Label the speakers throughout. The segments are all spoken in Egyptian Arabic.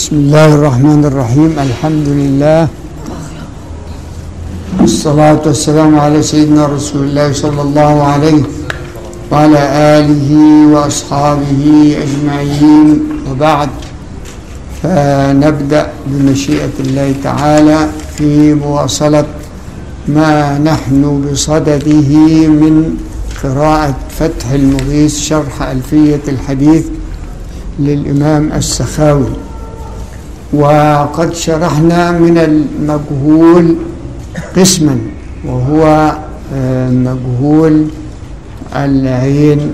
Speaker 1: بسم الله الرحمن الرحيم الحمد لله والصلاة والسلام على سيدنا رسول الله صلى الله عليه وعلى آله وأصحابه أجمعين وبعد فنبدأ بمشيئة الله تعالى في مواصلة ما نحن بصدده من قراءة فتح المغيث شرح ألفية الحديث للإمام السخاوي وقد شرحنا من المجهول قسما وهو مجهول العين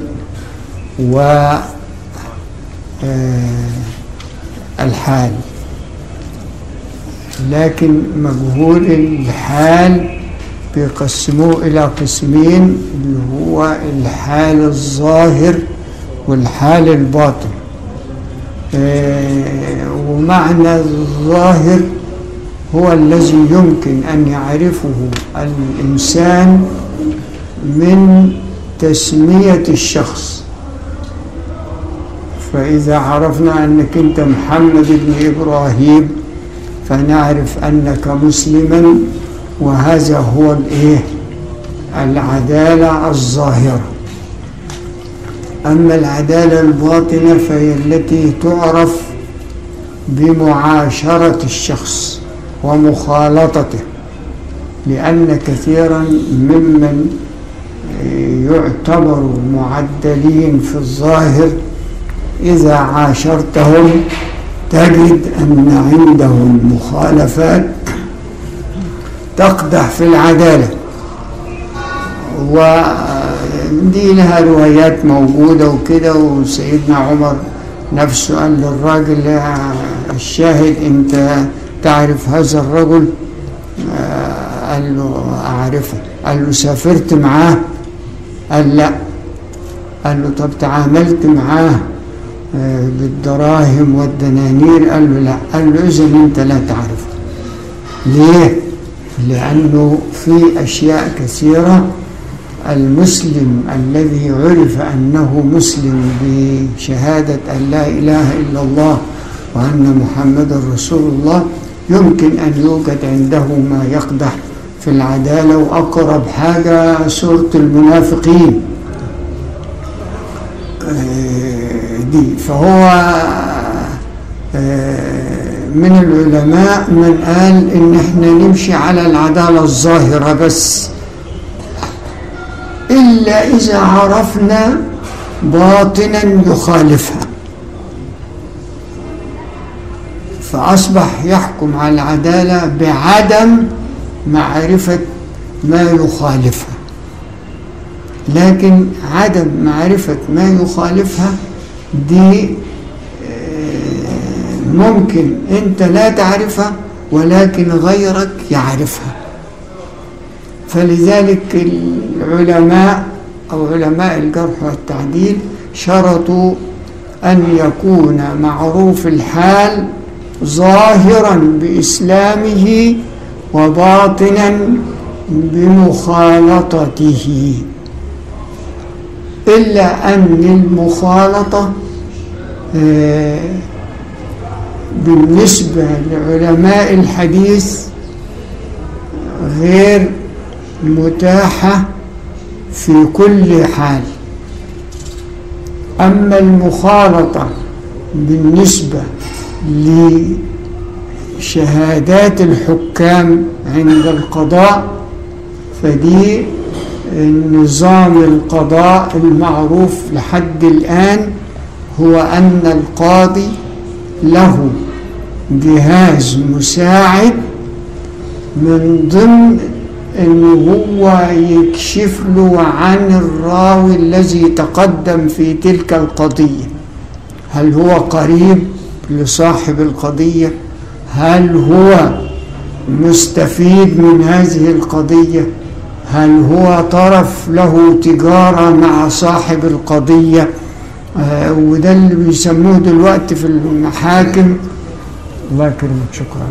Speaker 1: والحال لكن مجهول الحال بيقسموه إلى قسمين اللي هو الحال الظاهر والحال الباطن ومعنى الظاهر هو الذي يمكن أن يعرفه الإنسان من تسمية الشخص فإذا عرفنا أنك أنت محمد بن إبراهيم فنعرف أنك مسلما وهذا هو الإيه العدالة الظاهرة أما العدالة الباطنة فهي التي تعرف بمعاشرة الشخص ومخالطته لأن كثيرا ممن يعتبر معدلين في الظاهر إذا عاشرتهم تجد أن عندهم مخالفات تقدح في العدالة ودي لها روايات موجودة وكده وسيدنا عمر نفسه قال للراجل الشاهد انت تعرف هذا الرجل قال له أعرفه قال له سافرت معاه قال لا قال له طب تعاملت معاه بالدراهم والدنانير قال له لا قال له إذا أنت لا تعرفه ليه؟ لأنه في أشياء كثيرة المسلم الذي عرف أنه مسلم بشهادة أن لا إله إلا الله وأن محمد رسول الله يمكن أن يوجد عنده ما يقدح في العدالة وأقرب حاجة سورة المنافقين دي فهو من العلماء من قال إن احنا نمشي على العدالة الظاهرة بس إلا إذا عرفنا باطنا يخالفها فأصبح يحكم على العدالة بعدم معرفة ما يخالفها لكن عدم معرفة ما يخالفها دي ممكن أنت لا تعرفها ولكن غيرك يعرفها فلذلك العلماء أو علماء الجرح والتعديل شرطوا أن يكون معروف الحال ظاهرا بإسلامه وباطنا بمخالطته إلا أن المخالطة بالنسبة لعلماء الحديث غير متاحة في كل حال أما المخالطة بالنسبة لشهادات الحكام عند القضاء فدي نظام القضاء المعروف لحد الآن هو أن القاضي له جهاز مساعد من ضمن أنه هو يكشف له عن الراوي الذي تقدم في تلك القضية هل هو قريب لصاحب القضية هل هو مستفيد من هذه القضية هل هو طرف له تجارة مع صاحب القضية آه وده اللي بيسموه دلوقتي في المحاكم الله يكرمك شكرا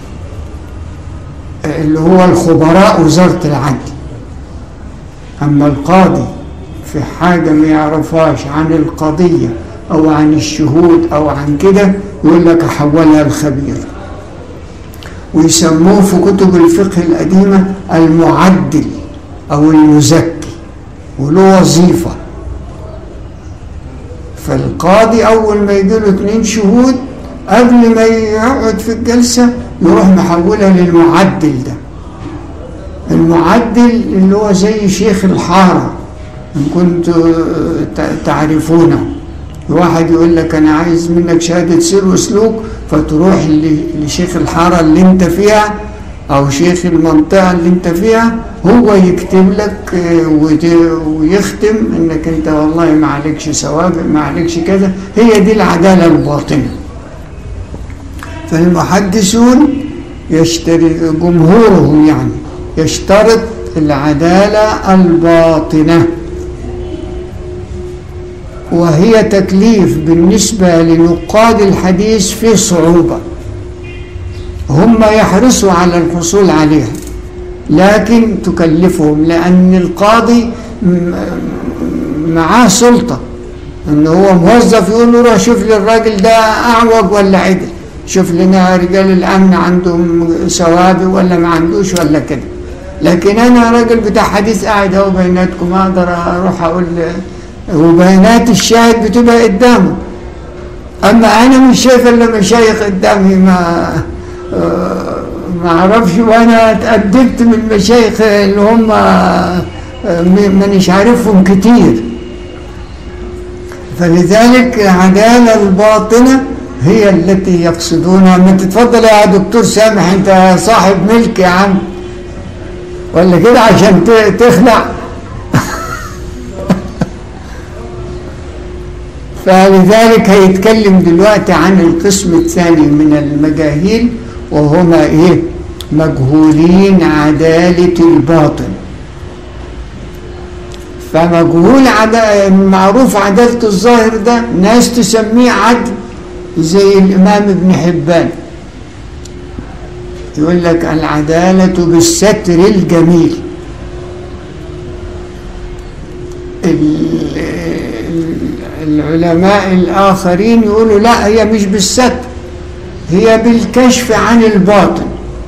Speaker 1: اللي هو الخبراء وزارة العدل أما القاضي في حاجة ما يعرفهاش عن القضية أو عن الشهود أو عن كده يقول لك أحولها الخبير ويسموه في كتب الفقه القديمة المعدل أو المزكي وله وظيفة فالقاضي أول ما يجيله اتنين شهود قبل ما يقعد في الجلسة يروح محولها للمعدل ده المعدل اللي هو زي شيخ الحارة إن كنتوا تعرفونه واحد يقول لك أنا عايز منك شهادة سير وسلوك فتروح لشيخ الحارة اللي انت فيها أو شيخ المنطقة اللي انت فيها هو يكتب لك ويختم انك انت والله ما عليكش سوابق ما عليكش كذا هي دي العدالة الباطنة فالمحدثون يشتري جمهورهم يعني يشترط العدالة الباطنة وهي تكليف بالنسبة لنقاد الحديث في صعوبة هم يحرصوا على الحصول عليها لكن تكلفهم لأن القاضي معاه سلطة ان هو موظف يقول له روح شوف لي الراجل ده اعوج ولا عدل شوف لنا رجال الامن عندهم سوابق ولا ما عندوش ولا كده لكن انا راجل بتاع حديث قاعد اهو بيناتكم اقدر اروح اقول وبيانات الشاهد بتبقى قدامه اما انا مش شايف الا مشايخ قدامي ما ما اعرفش وانا اتأدبت من المشايخ اللي هم مانيش عارفهم كتير فلذلك العدالة الباطنة هي التي يقصدونها ما تتفضل يا دكتور سامح انت صاحب ملك يا عم ولا كده عشان تخلع فلذلك هيتكلم دلوقتي عن القسم الثاني من المجاهيل وهما ايه مجهولين عدالة الباطن فمجهول عدا معروف عدالة الظاهر ده ناس تسميه عدل زي الإمام ابن حبان يقول لك العدالة بالستر الجميل العلماء الآخرين يقولوا لا هي مش بالستر هي بالكشف عن الباطن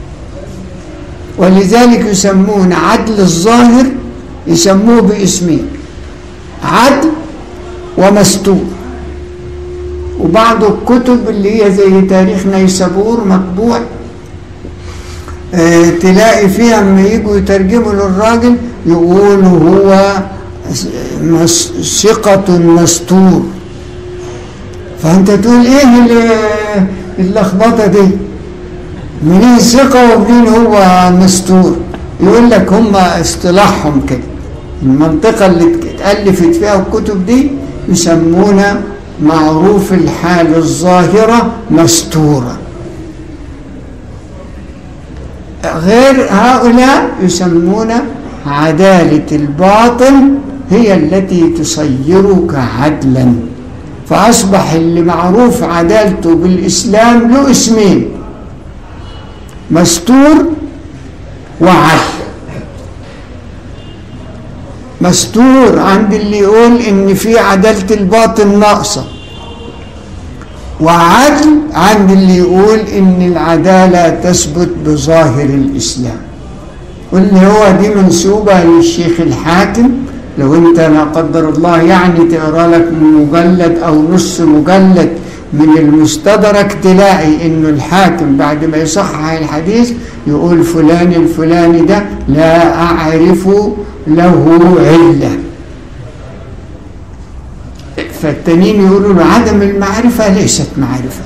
Speaker 1: ولذلك يسمون عدل الظاهر يسموه باسمين عدل ومستور وبعض الكتب اللي هي زي تاريخ نيسابور مطبوع اه تلاقي فيها لما يجوا يترجموا للراجل يقولوا هو ثقة مستور فأنت تقول إيه اللخبطة دي منين ثقة ومنين هو مستور يقول لك هم اصطلاحهم كده المنطقة اللي اتألفت فيها الكتب دي يسمونا معروف الحال الظاهرة مستورة غير هؤلاء يسمون عدالة الباطن هي التي تصيرك عدلا فأصبح اللي معروف عدالته بالإسلام له اسمين مستور وعدل مستور عند اللي يقول ان في عدالة الباطن ناقصة وعدل عند اللي يقول ان العدالة تثبت بظاهر الاسلام واللي هو دي منسوبة للشيخ الحاكم لو انت لا قدر الله يعني تقرا لك مجلد او نص مجلد من المستدرك تلاقي انه الحاكم بعد ما يصحح الحديث يقول فلان الفلاني ده لا اعرف له عله فالتانيين يقولوا له عدم المعرفه ليست معرفه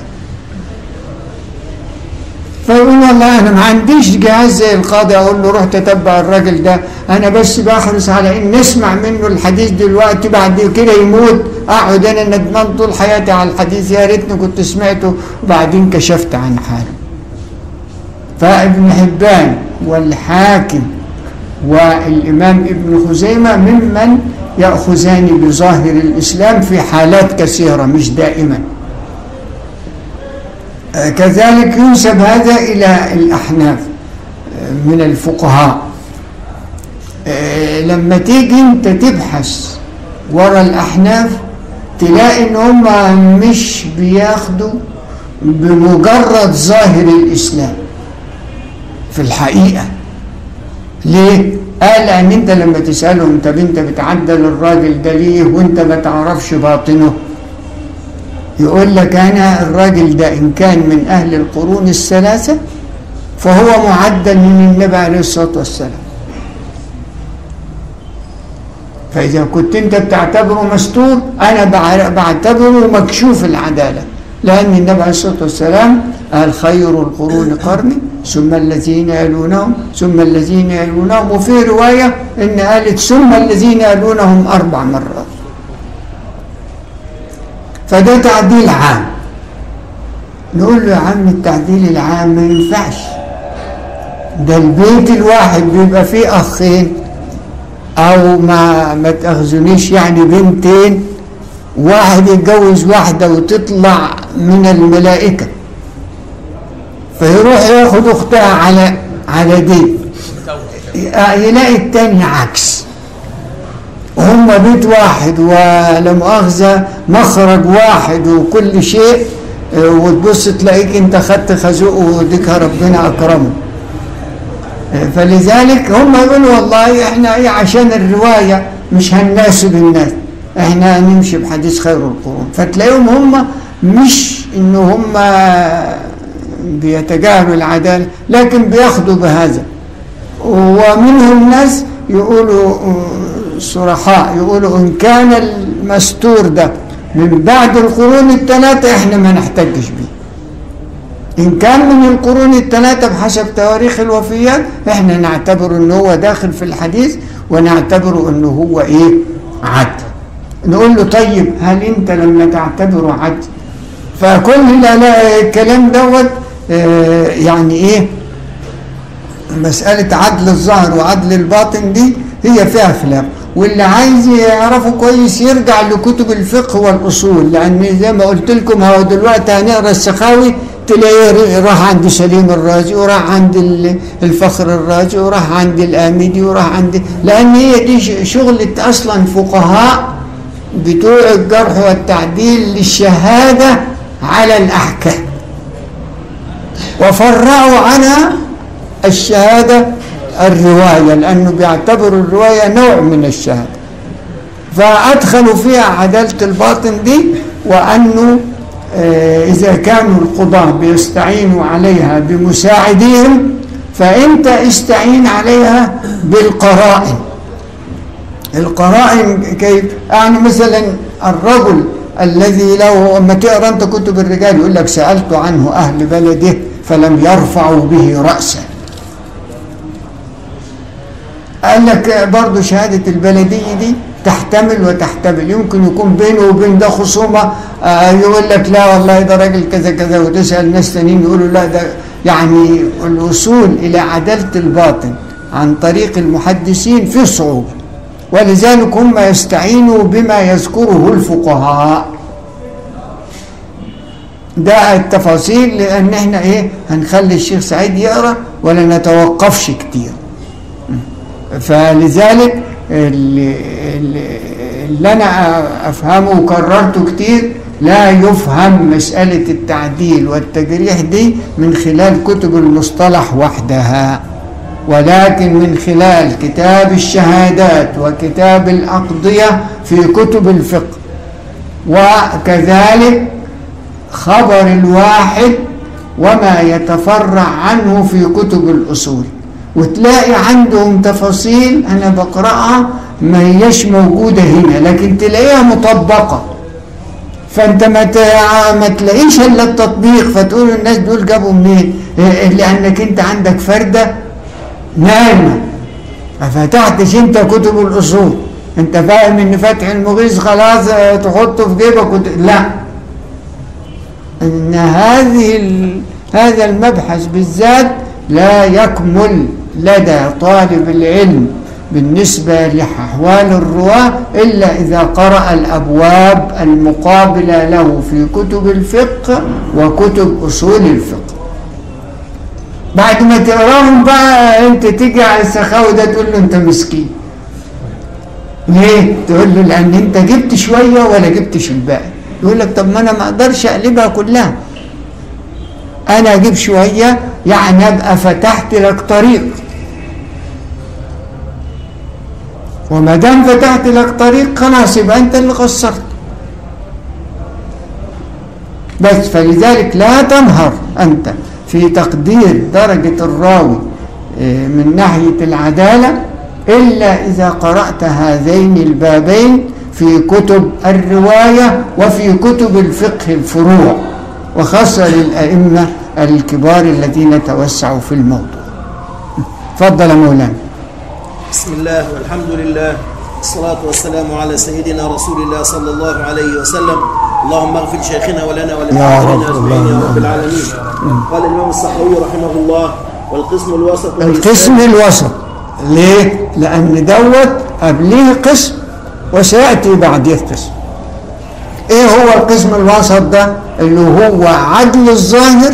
Speaker 1: فيقول والله انا ما عنديش جهاز زي القاضي اقول له روح تتبع الراجل ده انا بس بحرص على ان نسمع منه الحديث دلوقتي بعد كده يموت اقعد انا ندمان طول حياتي على الحديث يا ريتني كنت سمعته وبعدين كشفت عن حاله فابن حبان والحاكم والامام ابن خزيمه ممن ياخذان بظاهر الاسلام في حالات كثيره مش دائما كذلك ينسب هذا إلى الأحناف من الفقهاء لما تيجي أنت تبحث وراء الأحناف تلاقي ان هم مش بياخدوا بمجرد ظاهر الاسلام في الحقيقه ليه قال ان انت لما تسالهم طب انت بتعدل الراجل ده ليه وانت ما تعرفش باطنه يقول لك انا الراجل ده ان كان من اهل القرون الثلاثه فهو معدل من النبي عليه الصلاه والسلام فإذا كنت أنت بتعتبره مستور أنا بعتبره مكشوف العدالة لأن النبي عليه الصلاة والسلام قال خير القرون قرني ثم الذين يلونهم ثم الذين يلونهم وفي رواية إن قالت ثم الذين يلونهم أربع مرات فده تعديل عام نقول له يا عم التعديل العام ما ينفعش ده البيت الواحد بيبقى فيه أخين او ما ما تاخذونيش يعني بنتين واحد يتجوز واحدة وتطلع من الملائكة فيروح ياخد اختها على على دي يلاقي التاني عكس وهم بيت واحد ولا مؤاخذة مخرج واحد وكل شيء وتبص تلاقيك انت خدت خازوق وديك ربنا اكرمه فلذلك هم يقولوا والله احنا ايه عشان الرواية مش هنناسب الناس احنا هنمشي بحديث خير القرون فتلاقيهم هم مش ان هم بيتجاهلوا العدالة لكن بياخدوا بهذا ومنهم ناس يقولوا صرحاء يقولوا ان كان المستور ده من بعد القرون الثلاثة احنا ما نحتجش بيه إن كان من القرون الثلاثة بحسب تواريخ الوفيات إحنا نعتبر إنه هو داخل في الحديث ونعتبره إنه هو إيه عدل نقول له طيب هل أنت لما تعتبره عدل فكل لا لا الكلام دوت آه يعني إيه مسألة عدل الظاهر وعدل الباطن دي هي فيها خلاف واللي عايز يعرفه كويس يرجع لكتب الفقه والأصول لأن زي ما قلت لكم هو دلوقتي هنقرا السخاوي تلاقيه راح عند سليم الرازي وراح عند الفخر الرازي وراح عند الآمدي وراح عند لأن هي دي شغلة أصلا فقهاء بتوع الجرح والتعديل للشهادة على الأحكام وفرعوا عنها الشهادة الرواية لأنه بيعتبروا الرواية نوع من الشهادة فأدخلوا فيها عدالة الباطن دي وأنه إذا كانوا القضاة بيستعينوا عليها بمساعديهم فأنت استعين عليها بالقرائن القرائن كيف يعني مثلا الرجل الذي لو اما تقرا انت كتب الرجال يقول لك سالت عنه اهل بلده فلم يرفعوا به راسا قال لك برضه شهاده البلديه دي تحتمل وتحتمل يمكن يكون بينه وبين ده خصومه آه يقول لك لا والله ده راجل كذا كذا وتسال ناس تانيين يقولوا لا ده يعني الوصول الى عداله الباطن عن طريق المحدثين فيه صعوبه ولذلك هم يستعينوا بما يذكره الفقهاء ده التفاصيل لان احنا ايه هنخلي الشيخ سعيد يقرا ولا نتوقفش كتير فلذلك اللي, اللي انا افهمه وكررته كتير لا يفهم مسألة التعديل والتجريح دي من خلال كتب المصطلح وحدها ولكن من خلال كتاب الشهادات وكتاب الأقضية في كتب الفقه وكذلك خبر الواحد وما يتفرع عنه في كتب الأصول وتلاقي عندهم تفاصيل أنا بقرأها ما هيش موجودة هنا لكن تلاقيها مطبقة فأنت ما ما تلاقيش إلا التطبيق فتقول الناس دول جابوا منين لأنك أنت عندك فردة نايمة ما فتحتش أنت كتب الأصول أنت فاهم إن فتح المغيث خلاص تحطه في جيبك وت... لا إن هذه ال... هذا المبحث بالذات لا يكمل لدى طالب العلم بالنسبة لأحوال الرواة إلا إذا قرأ الأبواب المقابلة له في كتب الفقه وكتب أصول الفقه بعد ما تقراهم بقى أنت تيجي على السخاوي ده تقول له أنت مسكين ليه تقول له لان انت جبت شويه ولا جبتش الباقي يقول لك طب ما انا ما اقدرش اقلبها كلها انا اجيب شويه يعني ابقى فتحت لك طريق وما دام فتحت لك طريق خلاص يبقى انت اللي قصرت بس فلذلك لا تنهر انت في تقدير درجه الراوي إيه، من ناحيه العداله الا اذا قرات هذين البابين في كتب الروايه وفي كتب الفقه الفروع وخاصه للائمه الكبار الذين توسعوا في الموضوع تفضل يا مولانا
Speaker 2: بسم الله والحمد لله الصلاة والسلام على سيدنا رسول الله صلى الله عليه وسلم اللهم اغفر شيخنا ولنا
Speaker 1: يا
Speaker 2: ولحاضرنا
Speaker 1: رب،
Speaker 2: أجمعين يا
Speaker 1: اللهم
Speaker 2: رب العالمين قال الإمام الصحوي رحمه الله والقسم الوسط
Speaker 1: القسم الوسط ليه؟ لأن دوت قبليه قسم وسيأتي بعديه قسم ايه هو القسم الوسط ده اللي هو عدل الظاهر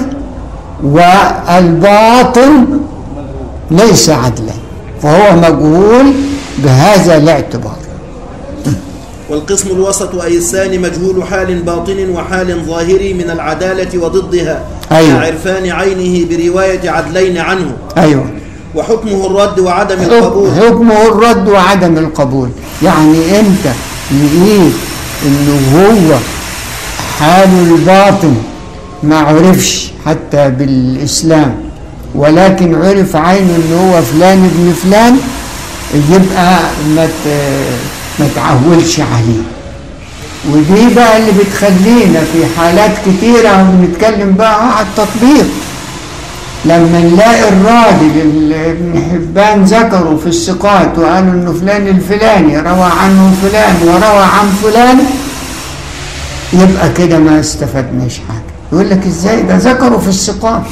Speaker 1: والباطن ليس عدلا فهو مجهول بهذا الاعتبار
Speaker 2: والقسم الوسط أي الثاني مجهول حال باطن وحال ظاهري من العدالة وضدها
Speaker 1: أيوة.
Speaker 2: كعرفان عينه برواية عدلين عنه
Speaker 1: ايوه
Speaker 2: وحكمه الرد وعدم القبول
Speaker 1: حكمه الرد وعدم القبول يعني انت لقيت انه هو حال الباطن ما عرفش حتى بالاسلام ولكن عرف عينه ان هو فلان ابن فلان يبقى ما ت- ما تعولش عليه ودي بقى اللي بتخلينا في حالات كتيرة بنتكلم بقى على التطبيق لما نلاقي الراجل اللي ابن حبان ذكره في الثقات وقالوا انه فلان الفلاني روى عنه فلان وروى عن فلان يبقى كده ما استفدناش حاجه يقول لك ازاي ده ذكره في الثقات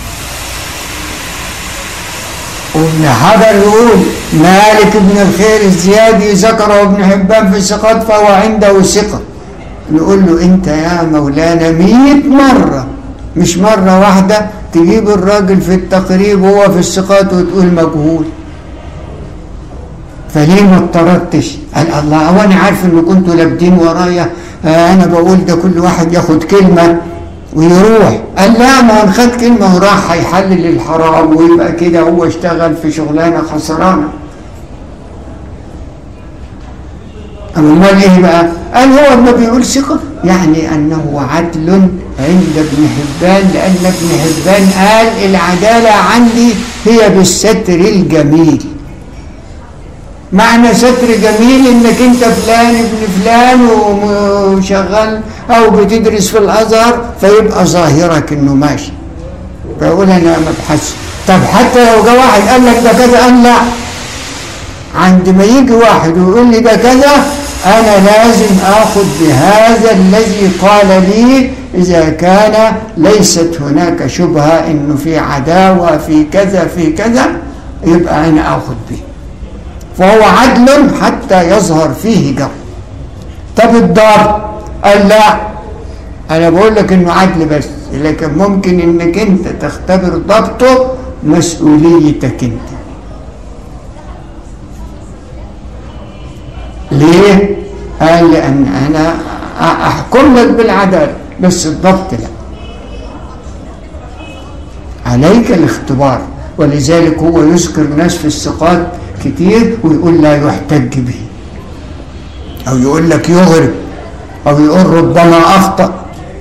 Speaker 1: وابن حجر يقول مالك بن الخير الزيادي ذكره ابن حبان في الثقات فهو عنده ثقه نقول له انت يا مولانا مئة مرة مش مرة واحدة تجيب الراجل في التقريب وهو في الثقات وتقول مجهول فليه ما اضطردتش قال الله وانا عارف ان كنتوا لابدين ورايا آه انا بقول ده كل واحد ياخد كلمة ويروح قال لا ما هو خد كلمة وراح هيحلل الحرام ويبقى كده هو اشتغل في شغلانة خسرانة امال ايه بقى قال هو ما بيقول ثقه يعني انه عدل عند ابن حبان لان ابن حبان قال العداله عندي هي بالستر الجميل معنى ستر جميل انك انت فلان ابن فلان وشغال او بتدرس في الازهر فيبقى ظاهرك انه ماشي فيقول انا مبحث طب حتى لو جه واحد قال لك ده كذا قال لا عندما يجي واحد ويقول لي ده كذا أنا لازم آخذ بهذا الذي قال لي إذا كان ليست هناك شبهة إنه في عداوة في كذا في كذا يبقى أنا آخذ به فهو عدل حتى يظهر فيه جو طب الضابط قال لا أنا بقول لك إنه عدل بس لكن ممكن إنك أنت تختبر ضبطه مسؤوليتك أنت ليه؟ قال لأن أنا أحكم لك بالعدالة بس الضبط لا عليك الاختبار ولذلك هو يذكر ناس في الثقات كتير ويقول لا يحتج به أو يقول لك يغرب أو يقول ربما أخطأ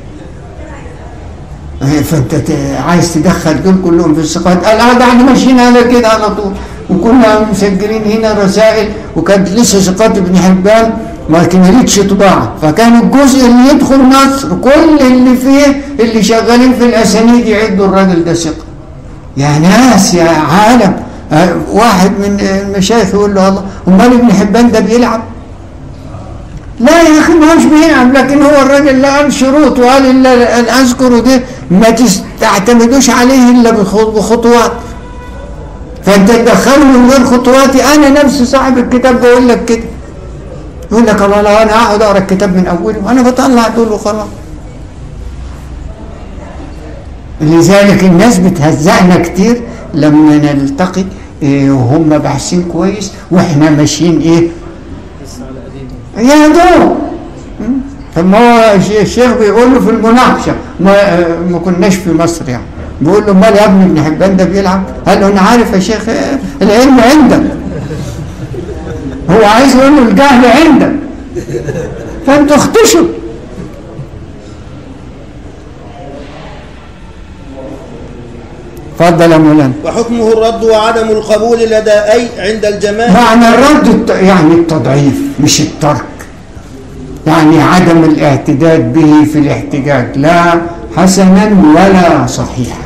Speaker 1: فانت عايز تدخل دول كلهم في الثقات قال اه ده احنا ماشيين على كده على طول وكنا مسجلين هنا رسائل وكانت لسه ثقات ابن حبان ما كملتش طباعة فكان الجزء اللي يدخل مصر كل اللي فيه اللي شغالين في الاسانيد يعدوا الراجل ده ثقة يا ناس يا عالم واحد من المشايخ يقول له الله امال ابن حبان ده بيلعب لا يا اخي ما هوش بيلعب لكن هو الراجل لا قال شروط وقال الا الاذكر ده ما تعتمدوش عليه الا بخطوات فانت تدخله من غير خطواتي انا نفسي صاحب الكتاب بقول لك كده يقول لك الله لا انا اقعد اقرا الكتاب من اوله وانا بطلع دول وخلاص لذلك الناس بتهزقنا كتير لما نلتقي إيه وهم باحثين كويس واحنا ماشيين ايه يهدوه طب ما هو الشيخ بيقول له في المناقشه ما, ما كناش في مصر يعني بيقول له امال يا ابني ابن حبان ده بيلعب قال له انا عارف يا شيخ العلم عندك هو عايز يقول له الجهل عندك فانتوا اختشوا اتفضل يا مولانا
Speaker 2: وحكمه الرد وعدم القبول لدى أي عند الجماهير
Speaker 1: معنى الرد الت- يعني التضعيف مش الترك يعني عدم الاعتداد به في الاحتجاج لا حسنا ولا صحيحا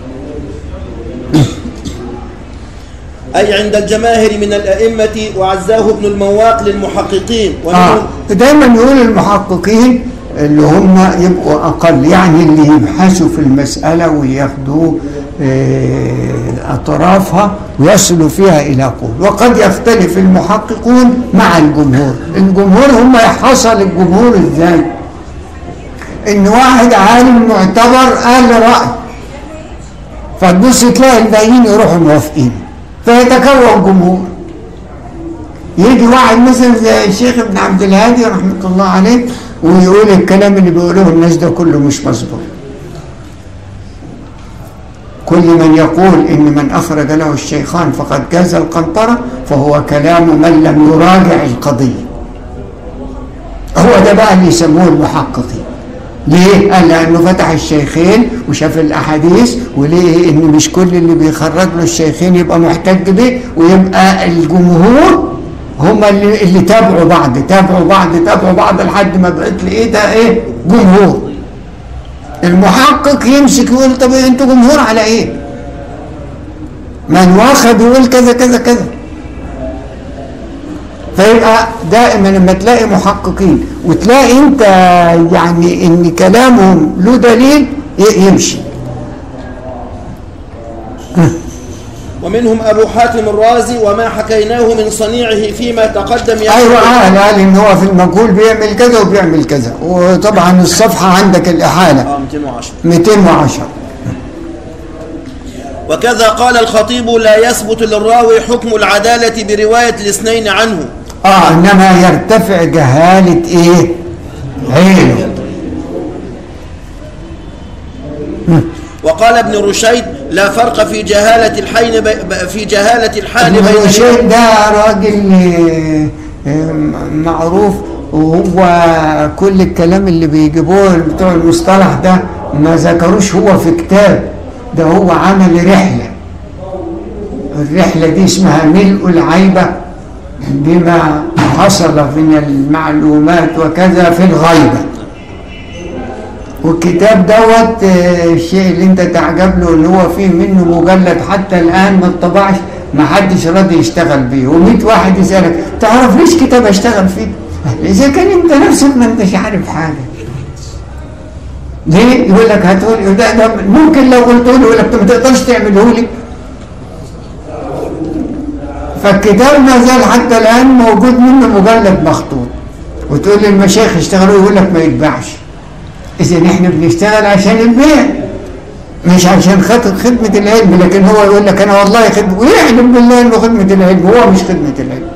Speaker 2: أي عند الجماهير من الأئمة وعزاه ابن المواق للمحققين
Speaker 1: آه.
Speaker 2: ومنهم
Speaker 1: دايما يقول المحققين اللي هم يبقوا أقل يعني اللي يبحثوا في المسألة وياخدوا آه، أطرافها ويصلوا فيها إلى قول وقد يختلف المحققون مع الجمهور الجمهور هم حصل الجمهور إزاي إن واحد عالم معتبر قال رأي فتبص تلاقي الباقيين يروحوا موافقين فيتكون جمهور يجي واحد مثلا زي الشيخ ابن عبد الهادي رحمة الله عليه ويقول الكلام اللي بيقوله الناس ده كله مش مظبوط كل من يقول إن من أخرج له الشيخان فقد جاز القنطرة فهو كلام من لم يراجع القضية هو ده بقى اللي يسموه المحققين ليه؟ قال لأنه فتح الشيخين وشاف الأحاديث وليه إن مش كل اللي بيخرج له الشيخين يبقى محتج به ويبقى الجمهور هم اللي, اللي تابعوا بعض تابعوا بعض تابعوا بعض لحد ما بقت لي ايه ده ايه جمهور المحقق يمسك يقول طب انتوا جمهور على ايه من واخد يقول كذا كذا كذا فيبقى دائما لما تلاقي محققين وتلاقي انت يعني ان كلامهم له دليل ي- يمشي
Speaker 2: ومنهم أبو حاتم الرازي وما حكيناه من صنيعه فيما تقدم يعني
Speaker 1: ايوه قال قال ان هو في المجهول بيعمل كذا وبيعمل كذا وطبعا الصفحه عندك الاحاله
Speaker 2: آه 210
Speaker 1: 210
Speaker 2: وكذا قال الخطيب لا يثبت للراوي حكم العدالة برواية الاثنين عنه
Speaker 1: اه انما يرتفع جهاله ايه عينه
Speaker 2: وقال ابن رشيد لا فرق في جهالة الحين بي ب- في جهالة الحال
Speaker 1: ابن
Speaker 2: بين
Speaker 1: رشيد ده راجل آه، آه، معروف وهو كل الكلام اللي بيجيبوه بتوع المصطلح ده ما ذكروش هو في كتاب ده هو عمل رحلة الرحلة دي اسمها ملء العيبة بما حصل من المعلومات وكذا في الغيبة والكتاب دوت آه، الشيء اللي انت تعجب له ان هو فيه منه مجلد حتى الان ما اتطبعش ما حدش راضي يشتغل بيه و100 واحد يسالك تعرف ليش كتاب اشتغل فيه اذا كان انت نفسك ما انتش عارف حاجه ليه يقول لك هتقول ده, ده ممكن لو قلت له يقول لك "طب ما تقدرش تعمله لي فالكتاب ما زال حتى الان موجود منه مجلد مخطوط وتقول لي المشايخ اشتغلوا يقول لك ما يتباعش إذا احنا بنشتغل عشان البيع مش عشان خاطر خدمة العلم لكن هو يقول لك أنا والله خدمة ويعلم بالله إنه خدمة العلم هو مش خدمة العلم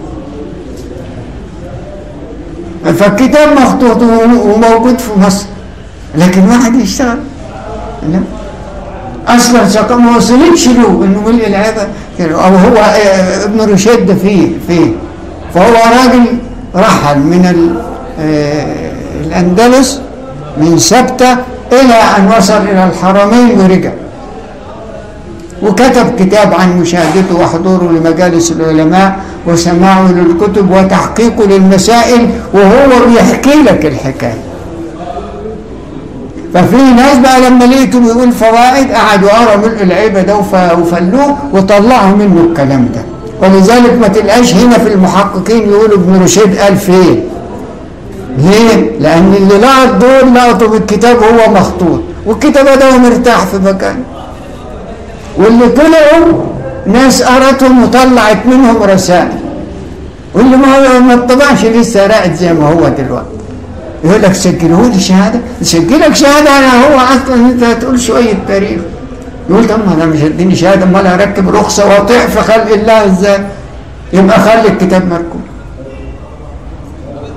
Speaker 1: فالكتاب مخطوط وموجود في مصر لكن واحد يشتغل لا اصلا ثقافه ما وصلتش له انه ملء العيبه او هو آه، ابن رشيد ده فيه فيه فهو راجل رحل من ال- آه، الاندلس من سبته الى ان وصل الى الحرمين ورجع وكتب كتاب عن مشاهدته وحضوره لمجالس العلماء وسماعه للكتب وتحقيقه للمسائل وهو بيحكي لك الحكايه ففي ناس بقى لما لقيته بيقول فوائد قعدوا قروا ملء العيبه ده وف- وفلوه وطلعوا منه الكلام ده ولذلك ما تلقاش هنا في المحققين يقولوا ابن رشيد قال فين ليه؟ لأن اللي لقط دول لقطوا بالكتاب هو مخطوط والكتاب ده هو مرتاح في مكانه واللي طلعوا ناس قرتهم وطلعت منهم رسائل واللي ما ما اتطبعش لسه راقد زي ما هو دلوقتي يقول لك سجله لي شهاده سجلك شهاده انا هو اصلا انت هتقول شويه تاريخ يقول طب ما انا مش هديني شهاده امال هركب رخصه واطيع في خلق الله ازاي يبقى خلي الكتاب مركوب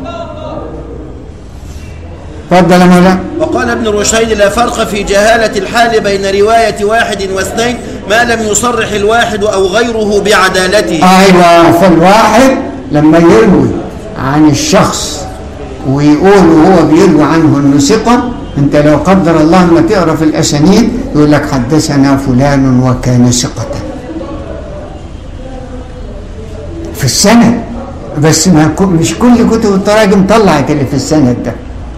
Speaker 1: اتفضل يا مولانا
Speaker 2: وقال ابن رشيد لا فرق في جهالة الحال بين رواية واحد واثنين ما لم يصرح الواحد أو غيره بعدالته
Speaker 1: ايوه فالواحد لما يروي عن الشخص ويقول وهو بيروي عنه انه ثقه انت لو قدر الله ما تقرا في الاسانيد يقول لك حدثنا فلان وكان ثقه في السند بس ما كو- مش كل كتب التراجم طلعت اللي في السند ده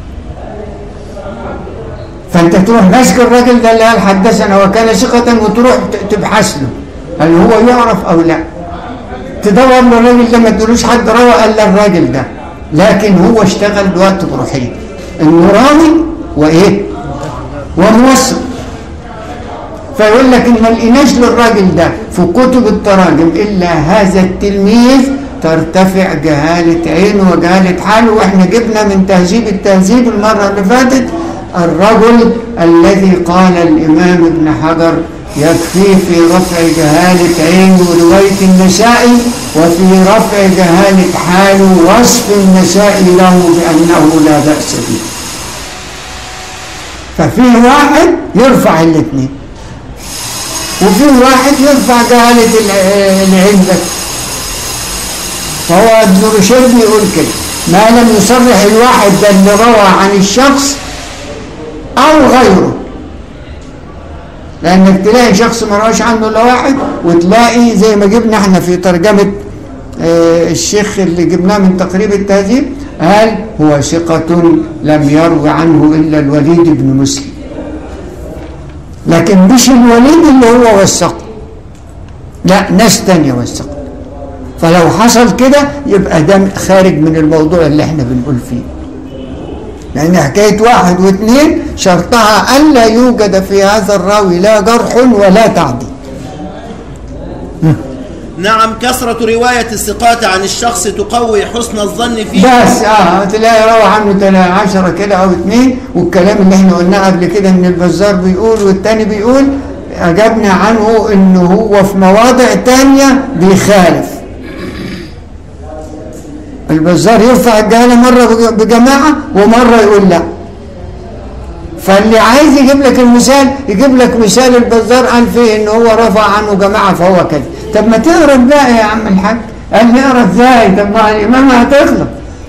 Speaker 1: فانت تروح ماسك الراجل ده اللي قال حدثنا وكان ثقة وتروح ت- تبحث له هل هو يعرف او لا تدور له الراجل ده ما تقولوش حد روى الا الراجل ده لكن هو اشتغل بوقت بروحين انه راوي وايه وموثق فيقول لك ان ما لقيناش للراجل ده في كتب التراجم الا هذا التلميذ ترتفع جهالة عينه وجهالة حاله واحنا جبنا من تهذيب التهذيب المرة اللي فاتت الرجل الذي قال الامام ابن حجر يكفي في رفع جهالة عينه رواية النسائي وفي رفع جهالة حاله وصف النسائي له بأنه لا بأس به ففيه واحد يرفع الاثنين وفي واحد يرفع جهالة الع- العلم بس فهو ابن رشد بيقول كده ما لم يصرح الواحد ده اللي روى عن الشخص أو غيره لأنك تلاقي شخص ما رواش عنه إلا واحد وتلاقي زي ما جبنا احنا في ترجمة آه، الشيخ اللي جبناه من تقريب التهذيب قال هو ثقة لم يروي عنه إلا الوليد بن مسلم لكن مش الوليد اللي هو وثقه لا ناس تانية وثقه فلو حصل كده يبقى ده خارج من الموضوع اللي احنا بنقول فيه لأن حكاية واحد واثنين شرطها ألا يوجد في هذا الراوي لا جرح ولا تعديل
Speaker 2: نعم كثرة رواية الثقات عن الشخص تقوي حسن الظن فيه
Speaker 1: بس اه تلاقي روى عنه تلا عشرة كده او اثنين والكلام اللي احنا قلناه قبل كده ان البزار بيقول والتاني بيقول اجبنا عنه انه هو في مواضع تانية بيخالف البزار يرفع الجهالة مرة بج- بجماعة ومرة يقول لا فاللي عايز يجيب لك المثال يجيب لك مثال البزار قال فيه ان هو رفع عنه جماعة فهو كده طب ما تقرا بقى يا عم الحاج قال نقرا ازاي طب ما الامام هتغلط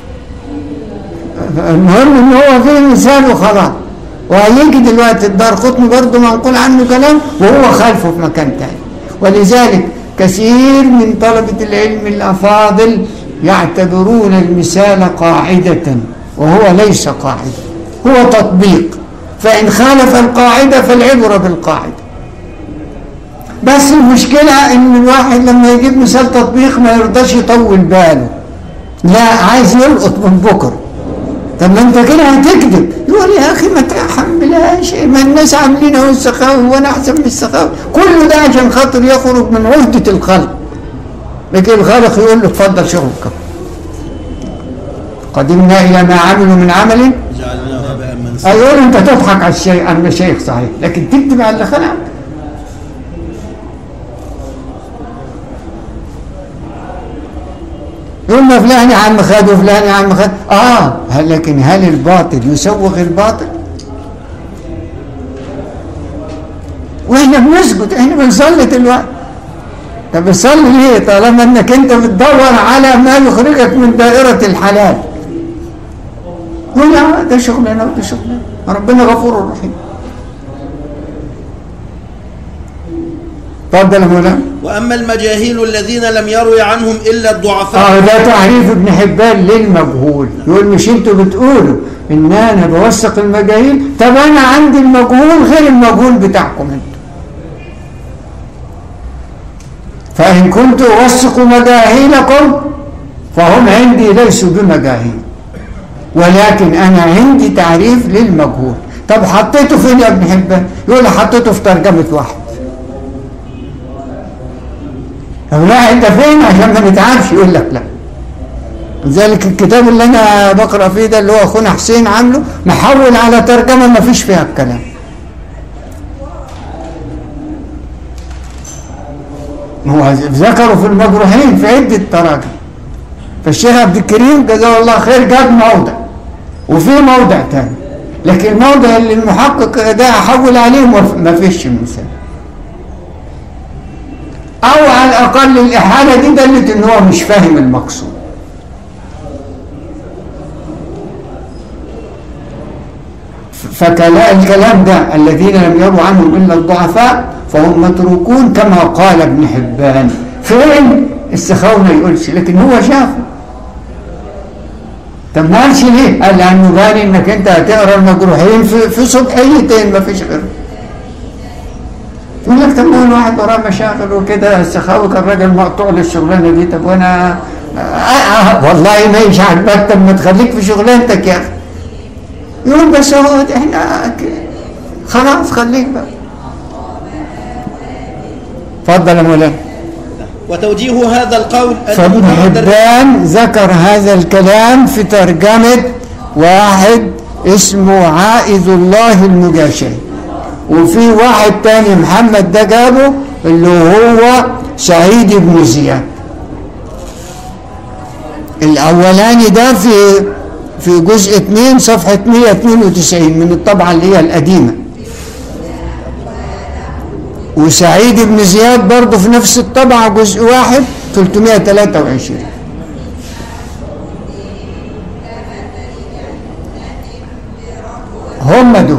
Speaker 1: المهم ان هو فيه مثال وخلاص وهيجي دلوقتي الدار قطني برضه منقول عنه كلام وهو خالفه في مكان تاني ولذلك كثير من طلبة العلم الأفاضل يعتبرون المثال قاعدة وهو ليس قاعدة هو تطبيق فإن خالف القاعدة فالعبرة بالقاعدة بس المشكلة إن الواحد لما يجيب مثال تطبيق ما يرضاش يطول باله لا عايز يلقط من بكره طب ما انت كده هتكذب يقول يا اخي ما تحملهاش ما الناس عاملين اهو السخاوي وانا احسن من السخاوي كل ده عشان خاطر يخرج من عهده الخلق لكن الخالق يقول له اتفضل شغلك قدمنا الى ما عملوا من عمل
Speaker 2: جعلناه هباء منثورا
Speaker 1: هيقول انت تضحك على الشيء على المشايخ صحيح لكن تكذب على اللي خلقك يقول ما فلان يا عم خد وفلان يا عم خد اه هل لكن هل الباطل يسوغ الباطل واحنا بنسكت احنا بنصلي دلوقتي طب بتصلي ليه طالما انك انت بتدور على ما يخرجك من دائرة الحلال قول يا ده شغلنا وده شغلنا ربنا غفور رحيم اتفضل يا مولانا
Speaker 2: وأما المجاهيل الذين لم يروي عنهم إلا الضعفاء
Speaker 1: اه ده تعريف ابن حبان للمجهول يقول مش انتوا بتقولوا ان انا بوثق المجاهيل طب انا عندي المجهول غير المجهول بتاعكم انتوا فان كنت اوثق مجاهيلكم فهم عندي ليسوا بمجاهيل ولكن انا عندي تعريف للمجهول طب حطيته فين يا ابن حبان يقول حطيته في ترجمه واحد طب لا انت فين عشان ما نتعبش يقول لك لا لذلك الكتاب اللي انا بقرا فيه ده اللي هو اخونا حسين عامله محول على ترجمه ما فيش فيها الكلام هو ذكروا في المجروحين في عده تراجم فالشيخ عبد الكريم جزاه الله خير جاب موضع وفي موضع تاني لكن الموضع اللي المحقق ده احول عليه ما فيش مثال او على الاقل الاحاله دي دلت ان هو مش فاهم المقصود فالكلام ده الذين لم يروا عنهم الا الضعفاء فهم متروكون كما قال ابن حبان فين السخاوي ما يقولش لكن هو شافه طب ما قالش ليه؟ قال لانه بان انك انت هتقرا المجروحين في في صبحيتين ما فيش غيرهم يقول لك طب ما الواحد وراه مشاغل وكده السخاوي كان راجل مقطوع للشغلانه دي طب وانا آه آه والله ما يش عاجبك طب ما تخليك في شغلانتك يا اخي يقول بس هو احنا خلاص خليك بقى اتفضل يا مولانا
Speaker 2: وتوجيه هذا القول أن
Speaker 1: فابن
Speaker 2: مجرد
Speaker 1: حبان ذكر هذا الكلام في ترجمة واحد اسمه عائذ الله المجاشعي وفي واحد تاني محمد ده جابه اللي هو سعيد بن زياد الأولاني ده في في جزء 2 صفحة 192 من الطبعة اللي هي القديمة وسعيد بن زياد برضه في نفس الطبعة جزء واحد 323 هم دول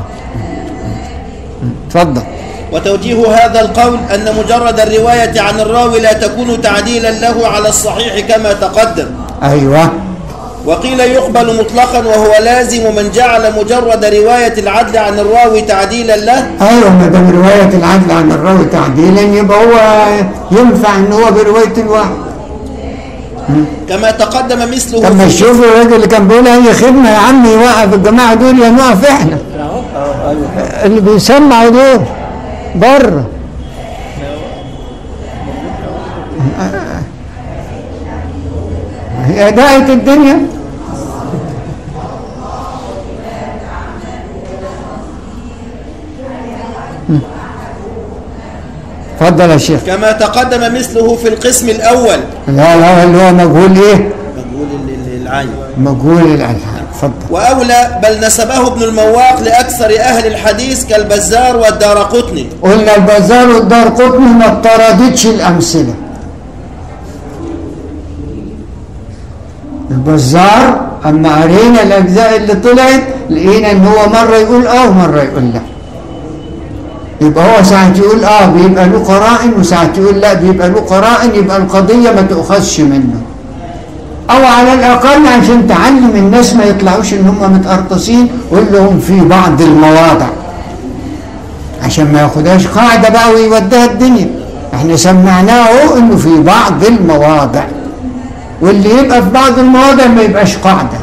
Speaker 1: اتفضل
Speaker 2: وتوجيه هذا القول أن مجرد الرواية عن الراوي لا تكون تعديلا له على الصحيح كما تقدم
Speaker 1: ايوه
Speaker 2: وقيل يقبل مطلقا وهو لازم من جعل مجرد رواية العدل عن الراوي تعديلا له
Speaker 1: ايوه ما دام روايه العدل عن الراوي تعديلا يبقى هو ينفع ان هو بروايه الواحد
Speaker 2: كما تقدم مثله
Speaker 1: طب ما
Speaker 2: في
Speaker 1: تشوفوا الراجل اللي كان بيقول هي خدمه يا عم يوقف الجماعه دول يا نقف احنا اللي بيسمعوا دول بره هي هدايه الدنيا اتفضل يا شيخ
Speaker 2: كما تقدم مثله في القسم الأول
Speaker 1: لا لا اللي هو مجهول ايه
Speaker 2: مجهول ال- ال- العين
Speaker 1: مجهول الالحان اتفضل
Speaker 2: وأولى بل نسبه ابن المواق لأكثر أهل الحديث كالبزار والدارقطني
Speaker 1: قلنا البازار والدار قطني ما اضطردتش الامثله البزار اما قرينا الاجزاء اللي طلعت لقينا ان هو مره يقول اه ومره يقول لا يبقى هو ساعة يقول اه بيبقى له قرائن وساعة يقول لا بيبقى له قرائن يبقى القضية ما تؤخذش منه او على الاقل عشان تعلم الناس ما يطلعوش ان هم متقرطصين قول لهم في بعض المواضع عشان ما ياخدهاش قاعدة بقى ويوديها الدنيا احنا سمعناه اهو انه في بعض المواضع واللي يبقى في بعض المواضع ما يبقاش قاعدة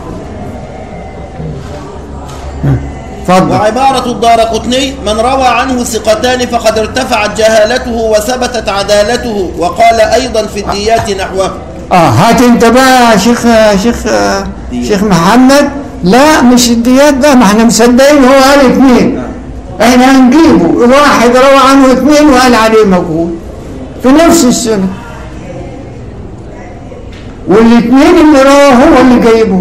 Speaker 1: اتفضل
Speaker 2: وعبارة الدارقطني من روى عنه ثقتان فقد ارتفعت جهالته وثبتت عدالته وقال أيضا في الديات نحوه
Speaker 1: اه هات انت بقى يا شيخ شيخ شيخ محمد لا مش الديات بقى ما احنا مصدقين هو قال اثنين احنا هنجيبه واحد روى عنه اثنين وقال عليه مجهول في نفس السنة والاثنين اللي رواه هو اللي جايبه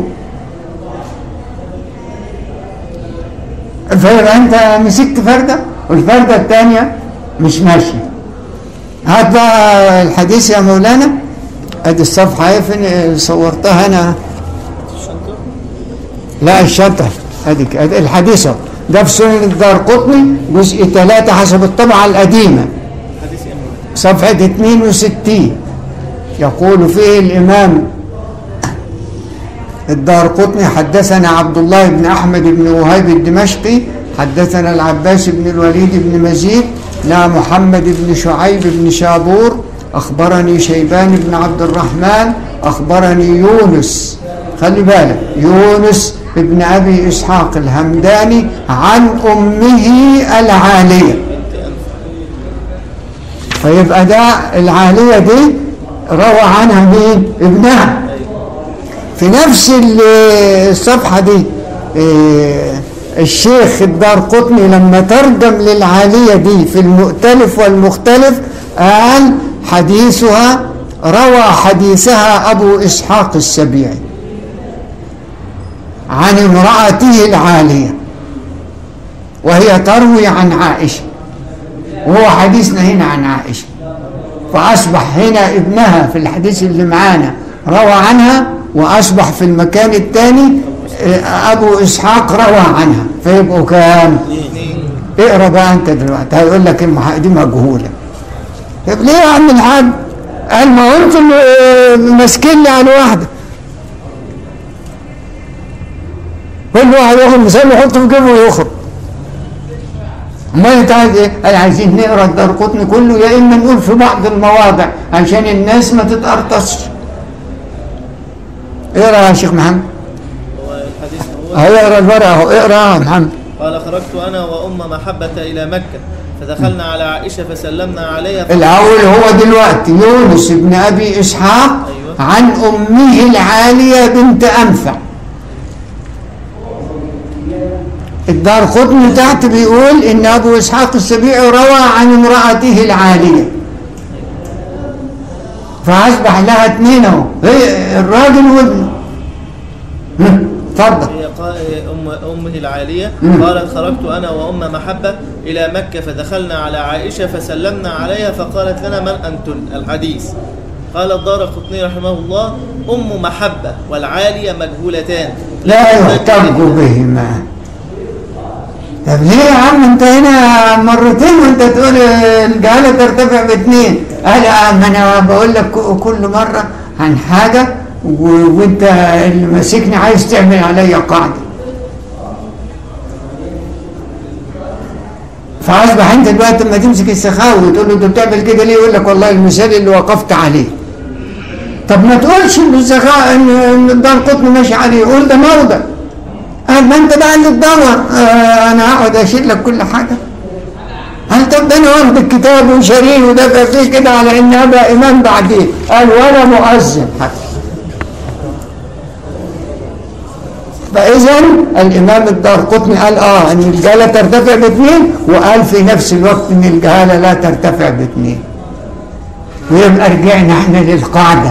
Speaker 1: فيبقى انت مسكت فردة والفردة الثانية مش ماشية هات بقى الحديث يا مولانا ادي الصفحة اهي فين صورتها انا لا الشنطة اديك ادي الحديث اهو ده في سنن الدار قطني جزء ثلاثة حسب الطبعة القديمة صفحة 62 يقول فيه الإمام الدار قطني حدثنا عبد الله بن أحمد بن وهيب الدمشقي حدثنا العباس بن الوليد بن مزيد نا محمد بن شعيب بن شابور أخبرني شيبان بن عبد الرحمن أخبرني يونس خلي بالك يونس ابن أبي إسحاق الهمداني عن أمه العالية فيبقى ده العالية دي روى عنها مين ابنها في نفس الصفحة دي إيه، الشيخ الدار قطني لما ترجم للعالية دي في المؤتلف والمختلف قال حديثها روى حديثها أبو إسحاق السبيعي عن امرأته العالية وهي تروي عن عائشة وهو حديثنا هنا عن عائشة فأصبح هنا ابنها في الحديث اللي معانا روى عنها وأصبح في المكان الثاني آه، أبو إسحاق روى عنها فيبقوا كام اقرا بقى أنت دلوقتي هيقول لك المح- دي مجهولة طب ليه يا عم الحاج قال ما هو انتوا اللي ماسكين لي على واحدة كل واحد ياخد مثال يحطه في جيبه ويخرج امال انت عايز ايه؟ قال عايزين نقرا الدرقطني كله يا اما نقول في بعض المواضع عشان الناس ما تتقرطسش. اقرا يا شيخ محمد.
Speaker 3: هو الحديث هو
Speaker 1: هيقرا الورقه اهو اقرا يا محمد.
Speaker 3: قال خرجت أنا وأم محبة إلى مكة فدخلنا على عائشة فسلمنا عليها ف...
Speaker 1: الاول هو دلوقتي يونس بن ابي اسحاق
Speaker 3: أيوة.
Speaker 1: عن امه العاليه بنت انفع. الدار قطن تحت بيقول ان ابو اسحاق السبيعي روى عن امراته العاليه. فاصبح لها اثنين اهو هي الراجل وابنه. هم، اتفضل.
Speaker 3: هي قال أم أمه العالية
Speaker 1: مم.
Speaker 3: قالت خرجت أنا وأم محبة إلى مكة فدخلنا على عائشة فسلمنا عليها فقالت لنا من أنتن الحديث قال الدار قطني رحمه الله أم محبة والعالية مجهولتان
Speaker 1: لا يحتج بهما طب ليه يا عم انت هنا مرتين وانت تقول الجهاله ترتفع باثنين قال اه ما انا بقول لك ك- كل مره عن حاجه و- وانت اللي ماسكني عايز تعمل عليا قاعده فاصبح انت دلوقتي لما تمسك السخاوي وتقول له انت بتعمل كده ليه يقول لك والله المثال اللي وقفت عليه طب ما تقولش ان الزخاء ان إن الدار قطن ماشي عليه قول ده موضع قال ما انت بقى اللي تدور آه انا هقعد اشيل لك كل حاجه قال طب ده انا واخد الكتاب وشاريه ودافع فيه كده على ان ابقى امام بعديه قال وانا مؤذن حتى فاذا الامام الدار قطني قال اه ان الجهاله ترتفع باثنين وقال في نفس الوقت ان الجهاله لا ترتفع باثنين ويبقى رجعنا احنا للقاعده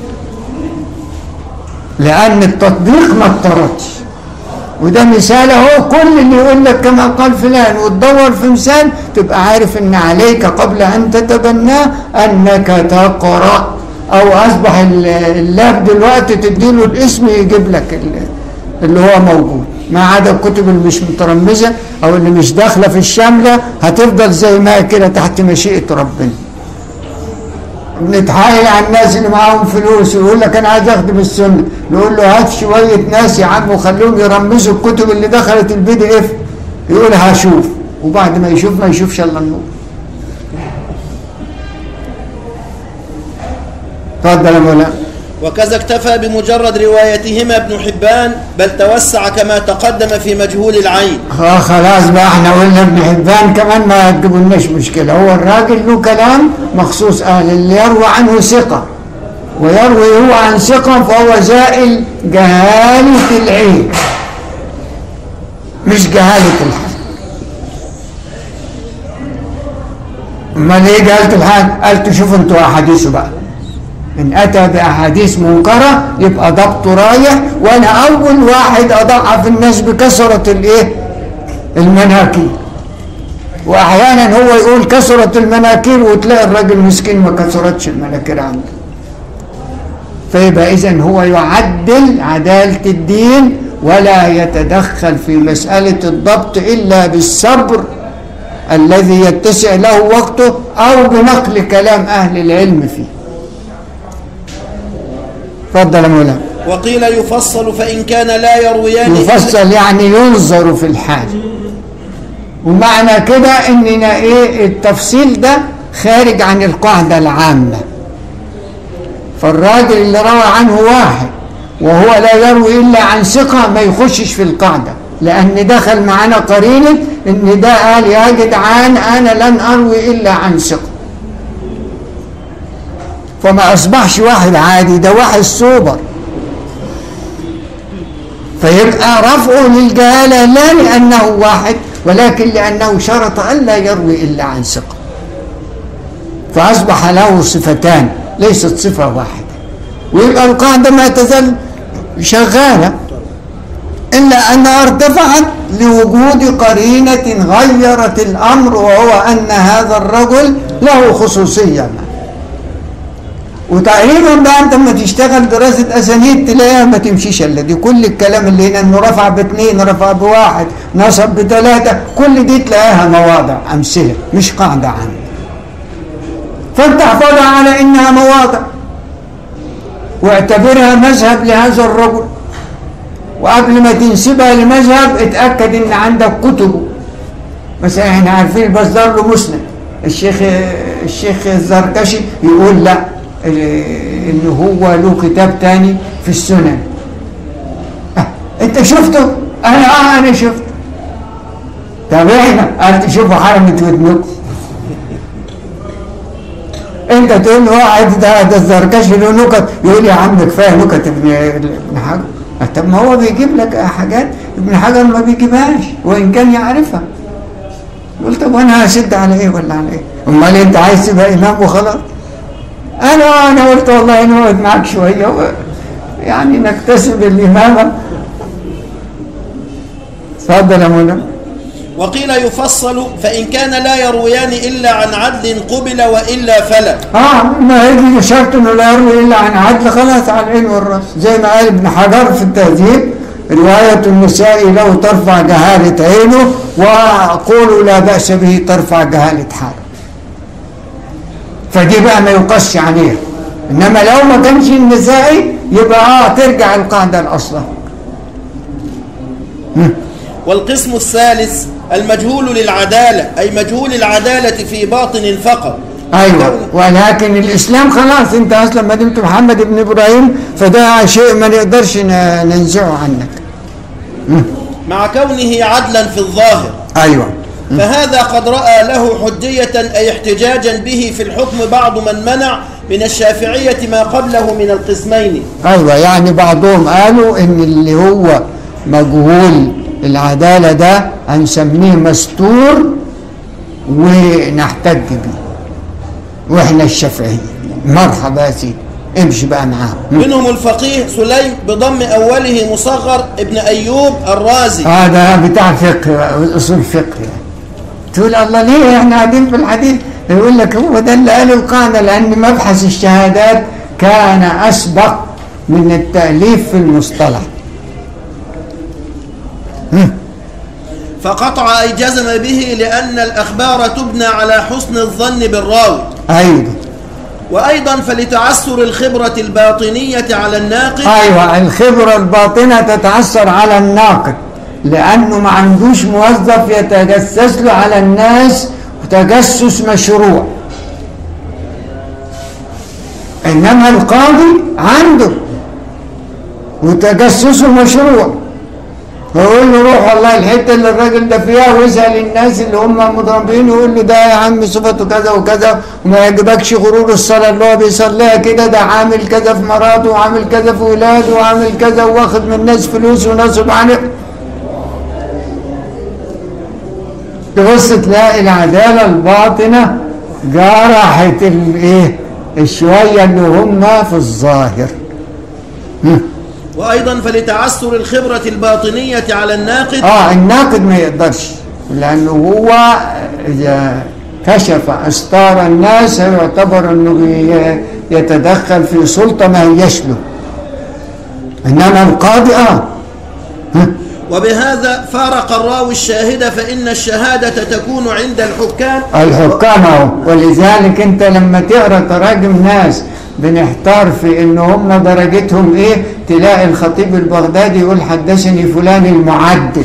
Speaker 1: لان التطبيق ما اضطردش وده مثال اهو كل اللي يقول لك كما قال فلان وتدور في مثال تبقى عارف ان عليك قبل ان تتبناه انك تقرا او اصبح ال- اللاب دلوقتي تديله الاسم يجيب لك ال- اللي هو موجود ما عدا الكتب اللي مش مترمزه او اللي مش داخله في الشامله هتفضل زي ما هي كده تحت مشيئه ربنا بنتحايل على الناس اللي معاهم فلوس ويقول لك انا عايز اخدم السنه نقول له هات شويه ناس يا عم وخليهم يرمزوا الكتب اللي دخلت البي دي اف يقول هشوف وبعد ما يشوف ما يشوفش الا النور اتفضل يا مولانا
Speaker 2: وكذا اكتفى بمجرد روايتهما ابن حبان بل توسع كما تقدم في مجهول العين
Speaker 1: آه خلاص بقى احنا قلنا ابن حبان كمان ما تجيبولناش مشكله هو الراجل له كلام مخصوص اهل اللي يروى عنه ثقه ويروي هو عن ثقه فهو زائل جهاله العين مش جهاله الحال امال ايه جهاله الحال؟ قال تشوفوا انتوا احاديثه بقى ان اتى باحاديث منكره يبقى ضبطه رايح وانا اول واحد اضعف الناس بكثره الايه المناكير واحيانا هو يقول كثرت المناكير وتلاقي الراجل مسكين ما كثرتش المناكير عنده فيبقى اذا هو يعدل عداله الدين ولا يتدخل في مساله الضبط الا بالصبر الذي يتسع له وقته او بنقل كلام اهل العلم فيه تفضل يا مولانا
Speaker 2: وقيل يفصل فإن كان لا يرويان
Speaker 1: يفصل يعني ينظر في الحال ومعنى كده اننا ايه التفصيل ده خارج عن القاعدة العامة فالراجل اللي روى عنه واحد وهو لا يروي الا عن ثقة ما يخشش في القاعدة لان دخل معانا قرينة ان ده قال يا جدعان انا لن اروي الا عن ثقة فما اصبحش واحد عادي ده واحد سوبر فيبقى رفعه للجهالة لا لأنه واحد ولكن لأنه شرط ألا يروي إلا عن ثقة فأصبح له صفتان ليست صفة واحدة ويبقى القاعدة ما تزال شغالة إلا أنها ارتفعت لوجود قرينة غيرت الأمر وهو أن هذا الرجل له خصوصية ما. وتقريبا بقى انت لما تشتغل دراسه اسانيد تلاقيها ما تمشيش الا دي كل الكلام اللي هنا انه رفع باثنين رفع بواحد نصب بثلاثه كل دي تلاقيها مواضع امثله مش قاعده عنه فانت احفظها على انها مواضع واعتبرها مذهب لهذا الرجل وقبل ما تنسبها لمذهب اتاكد ان عندك كتبه مثلا احنا عارفين البزار له مسند الشيخ الشيخ الزركشي يقول لا ان هو له كتاب تاني في السنن أه انت شفته انا اه انا شفته طب احنا قال تشوفوا حرمة ودنكم انت تقول له واحد ده ده الزركشي له نكت يقول يا عم كفايه نكت ابن ابن حجر طب ما هو بيجيب لك حاجات ابن حجر ما بيجيبهاش وان كان يعرفها قلت طب وانا هشد على ايه ولا على ايه امال انت عايز تبقى امام وخلاص انا انا قلت والله نقعد معك شويه و... يعني نكتسب الامامه تفضل يا منى
Speaker 2: وقيل يفصل فإن كان لا يرويان إلا عن عدل قبل وإلا فلا
Speaker 1: اه ما يجي شرط انه لا يروي الا عن عدل خلاص على العين والراس زي ما قال ابن حجر في التهذيب رواية النساء له ترفع جهالة عينه وقولوا لا بأس به ترفع جهالة حاله فدي بقى ما يقص عليها انما لو ما كانش النسائي يبقى اه ترجع القاعده لاصلها
Speaker 2: والقسم الثالث المجهول للعدالة أي مجهول العدالة في باطن فقط
Speaker 1: ايوه ولكن الاسلام خلاص انت اصلا ما دمت محمد بن ابراهيم فده شيء ما نقدرش ن- ننزعه عنك
Speaker 2: مع كونه عدلا في الظاهر
Speaker 1: ايوه
Speaker 2: فهذا قد رأى له حجية أي احتجاجا به في الحكم بعض من منع من الشافعية ما قبله من القسمين
Speaker 1: ايوه يعني بعضهم قالوا ان اللي هو مجهول العداله ده هنسميه مستور ونحتج بيه واحنا الشافعيه مرحبا يا سيدي امشي بقى معاهم
Speaker 2: منهم الفقيه سليم بضم أوله مصغر ابن أيوب الرازي
Speaker 1: اه ده بتاع فقه اصول فقه يعني. تقول الله ليه احنا قاعدين في الحديث يقول لك هو ده اللي قاله القاعده لان مبحث الشهادات كان اسبق من التاليف في المصطلح
Speaker 2: فقطع أي جزم به لأن الأخبار تبنى على حسن الظن بالراوي
Speaker 1: ايوه
Speaker 2: وأيضا فلتعسر الخبرة الباطنية على الناقد
Speaker 1: ايوه الخبره الباطنه تتاثر على الناقد لانه ما عندوش موظف يتجسس له على الناس تجسس مشروع انما القاضي عنده وتجسسه مشروع فيقول له روح والله الحته اللي الراجل ده فيها واسال الناس اللي هم مضربين يقول له ده يا عم صفته كذا وكذا وما يعجبكش غرور الصلاه اللي هو بيصليها كده ده عامل كذا في مراته وعامل كذا في ولاده وعامل كذا واخد من الناس فلوس ونصب عليه تبص تلاقي العداله الباطنه جرحت الايه الشويه اللي هم في الظاهر
Speaker 2: وأيضا فلتعسر الخبرة الباطنية على الناقد
Speaker 1: اه الناقد ما يقدرش لانه هو اذا كشف استار الناس يعتبر انه بي- يتدخل في سلطه ما هيش له انما القاضي اه ها؟
Speaker 2: وبهذا فارق الراوي الشاهد فإن الشهادة تكون عند الحكام
Speaker 1: الحكام اهو ولذلك انت لما تقرا تراجم ناس بنحتار في ان هم درجتهم ايه تلاقي الخطيب البغدادي يقول حدثني فلان المعدل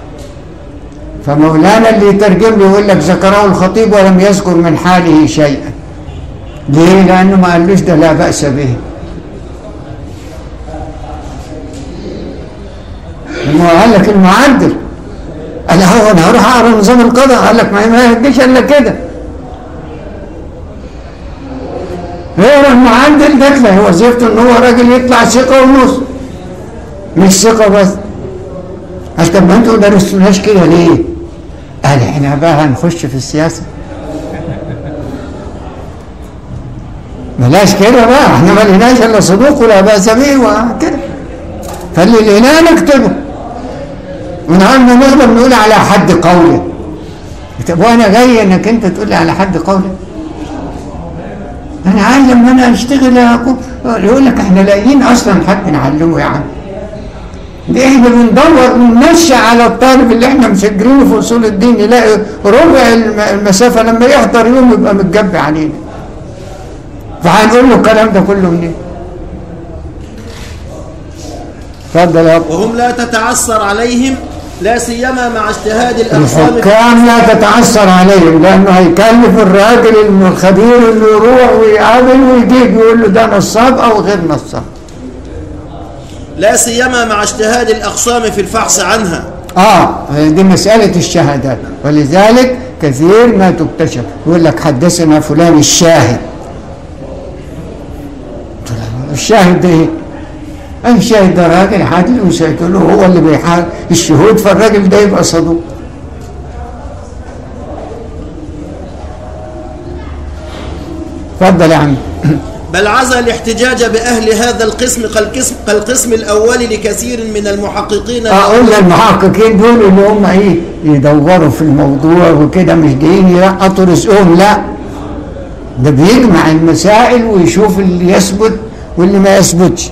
Speaker 1: فمولانا اللي يترجم له يقول لك ذكره الخطيب ولم يذكر من حاله شيئا ليه لانه ما قالوش ده لا باس به هو قال لك المعدل قال هو انا هروح اقرا نظام القضاء قال لك ما ما يهديش الا كده غير المعدل ده تلاقي وظيفته ان هو راجل يطلع ثقه ونص مش ثقه بس قال طب ما انتوا ما درستوناش كده ليه؟ قال احنا بقى هنخش في السياسه بلاش كده بقى احنا ما لقيناش الا صدوق ولا باس به وكده فاللي لقيناه نكتبه ونهارنا نغلب نقول على حد قوله طب وانا جاي انك انت تقول لي على حد قوله انا عايز لما انا اشتغل أكون يقول لك احنا لاقيين اصلا حد نعلمه يا عم ده احنا بندور ونمشي على الطالب اللي احنا مسجلينه في اصول الدين يلاقي ربع الم- المسافه لما يحضر يوم يبقى متجب علينا فهنقول له الكلام ده كله منين؟ اتفضل يا أبو.
Speaker 2: وهم لا تتعثر عليهم لا سيما مع اجتهاد الأقسام في
Speaker 1: الحكام لا تتعثر عليهم لانه هيكلف الراجل الخبير انه يروح ويقابل ويجيب يقول له ده نصاب او غير نصاب
Speaker 2: لا سيما مع اجتهاد الأقسام في الفحص عنها
Speaker 1: اه دي مسألة الشهادات ولذلك كثير ما تكتشف يقول لك حدثنا فلان الشاهد قلت له الشاهد ده ايه؟ الشاهد ده راجل عادل وسيكون هو اللي بيحال الشهود فالراجل ده يبقى صدوق اتفضل يا عم
Speaker 2: بل عزى الاحتجاج بأهل هذا القسم كالقسم, كالقسم الأول لكثير من المحققين
Speaker 1: اقول للمحققين دول اللي هم ايه يدوروا في الموضوع وكده مش جايين يلقطوا رزقهم لا ده بيجمع المسائل ويشوف اللي يثبت واللي ما يثبتش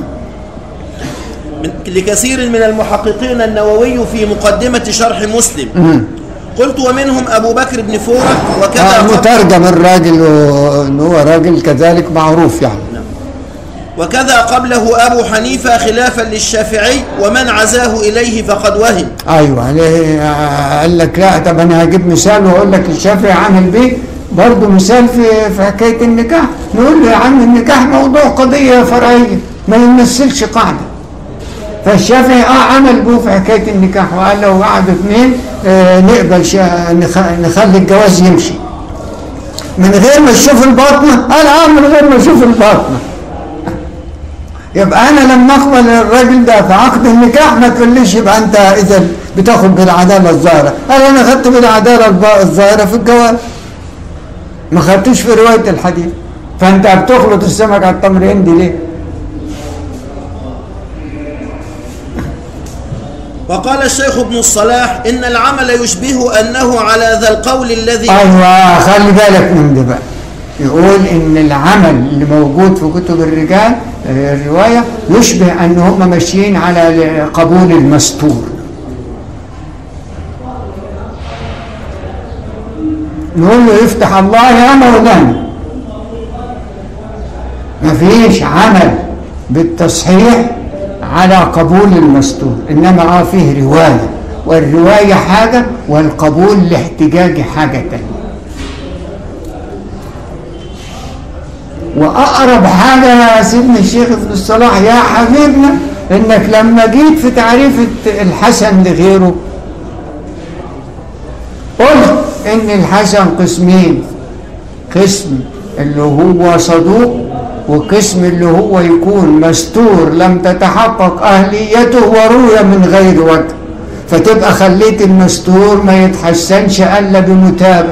Speaker 2: من لكثير من المحققين النووي في مقدمة شرح مسلم قلت ومنهم أبو بكر بن فورك وكذا
Speaker 1: آه
Speaker 2: قبل-
Speaker 1: مترجم الراجل و- ان هو راجل كذلك معروف يعني
Speaker 2: وكذا قبله أبو حنيفة خلافا للشافعي ومن عزاه إليه فقد وهم
Speaker 1: ايوه يعني آه، قال لك لا طب انا هجيب مثال واقول لك الشافعي عمل بيه برضه مثال في في حكايه النكاح نقول له يا عم النكاح موضوع قضيه فرعيه ما يمثلش قاعده فالشافعي اه عمل بيه في حكايه النكاح وقال لو قعدوا اثنين آه نقبل شا- نخ- نخلي الجواز يمشي من غير ما تشوف الباطنه قال اه من غير ما اشوف الباطنه يبقى انا لما اقبل الراجل ده في عقد النكاح ما تقوليش يبقى انت اذا بتاخد بالعداله الظاهره قال انا خدت بالعداله الب- الظاهره في الجواز ما خدتوش في روايه الحديث فانت بتخلط السمك على التمر هندي ليه؟
Speaker 2: وقال الشيخ ابن الصلاح إن العمل يشبه أنه على ذا القول الذي
Speaker 1: ايوه خلي بالك من ده بقى يقول ان العمل اللي موجود في كتب الرجال آه، الروايه يشبه ان هم ماشيين على قبول المستور نقول له يفتح الله يا مولانا مفيش عمل بالتصحيح على قبول المستور انما اه فيه روايه والروايه حاجه والقبول الاحتجاج حاجه تانية واقرب حاجه يا سيدنا الشيخ ابن الصلاح يا حبيبنا انك لما جيت في تعريف الحسن لغيره قلت ان الحسن قسمين قسم اللي هو صدوق وقسم اللي هو يكون مستور لم تتحقق اهليته وروي من غير وجه فتبقى خليت المستور ما يتحسنش الا بمتابع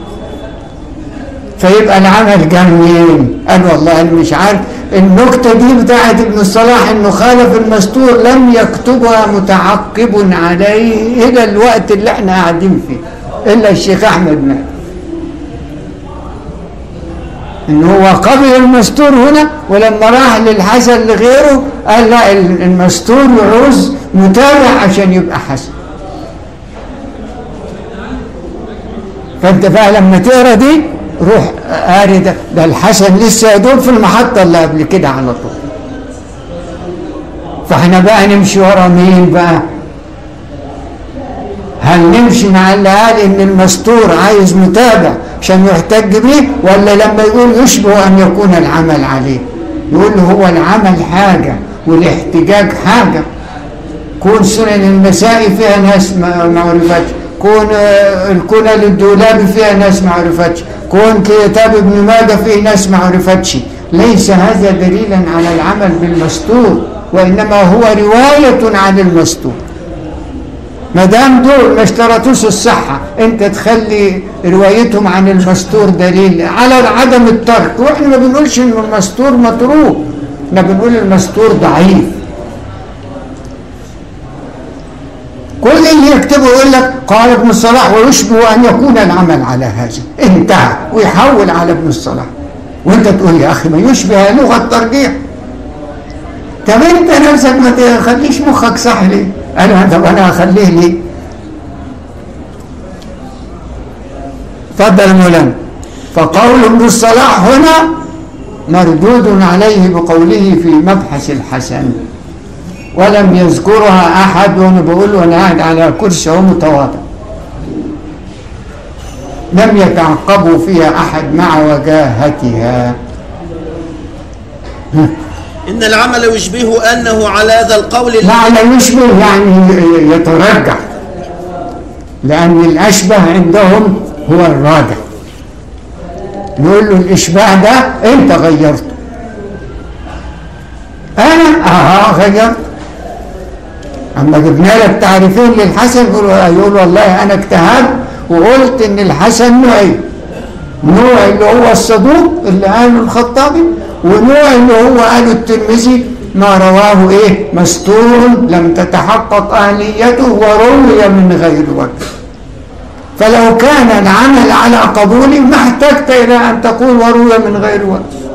Speaker 1: فيبقى العمل جه منين؟ قال والله انا مش عارف النكته دي بتاعت ابن الصلاح انه خالف المستور لم يكتبها متعقب عليه الى الوقت اللي احنا قاعدين فيه الا الشيخ احمد مالك ان هو قبل المستور هنا ولما راح للحسن لغيره قال لا المستور يعوز متابع عشان يبقى حسن فانت بقى لما تقرا دي روح قاري ده ده الحسن لسه يا دوب في المحطه اللي قبل كده على طول فاحنا بقى نمشي ورا مين بقى هل نمشي مع اللي قال ان المستور عايز متابع عشان يحتج به ولا لما يقول يشبه ان يكون العمل عليه يقول له هو العمل حاجه والاحتجاج حاجه كون سنن النسائي فيها ناس ما ما عرفتش كون آه، الكنى للدولاب فيها ناس ما عرفتش كون كتاب ابن ماجه فيه ناس ما عرفتش ليس هذا دليلا على العمل بالمستور وانما هو روايه عن المستور ما دام دول ما اشترطوش الصحة انت تخلي روايتهم عن المستور دليل على عدم الترك واحنا ما بنقولش ان المستور متروك احنا بنقول المستور ضعيف كل اللي يكتبه يقول لك قال ابن الصلاح ويشبه ان يكون العمل على هذا انتهى ويحول على ابن الصلاح وانت تقول يا اخي ما يشبه لغه ترجيح طب انت نفسك ما تخليش مخك صح ليه؟ انا طب انا اخليه ليه؟ تفضل يا مولانا فقول ابن الصلاح هنا مردود عليه بقوله في مبحث الحسن ولم يذكرها احد وانا بقول وانا قاعد على كرسي اهو متواضع لم يتعقبوا فيها احد مع وجاهتها
Speaker 2: إن العمل يشبه أنه على ذا القول
Speaker 1: معنى يشبه يعني يترجح لأن الأشبه عندهم هو الراجح نقول له الإشباه ده أنت غيرته أنا أها غيرت أما جبنا لك تعريفين للحسن يقول يقول والله أنا اجتهدت وقلت إن الحسن نوعين نوع اللي هو الصدوق اللي قاله الخطابي ونوع اللي هو قاله الترمذي ما رواه ايه مستور لم تتحقق اهليته وروي من غير وجه فلو كان العمل على قبوله ما احتجت الى ان تقول وروي من غير وجه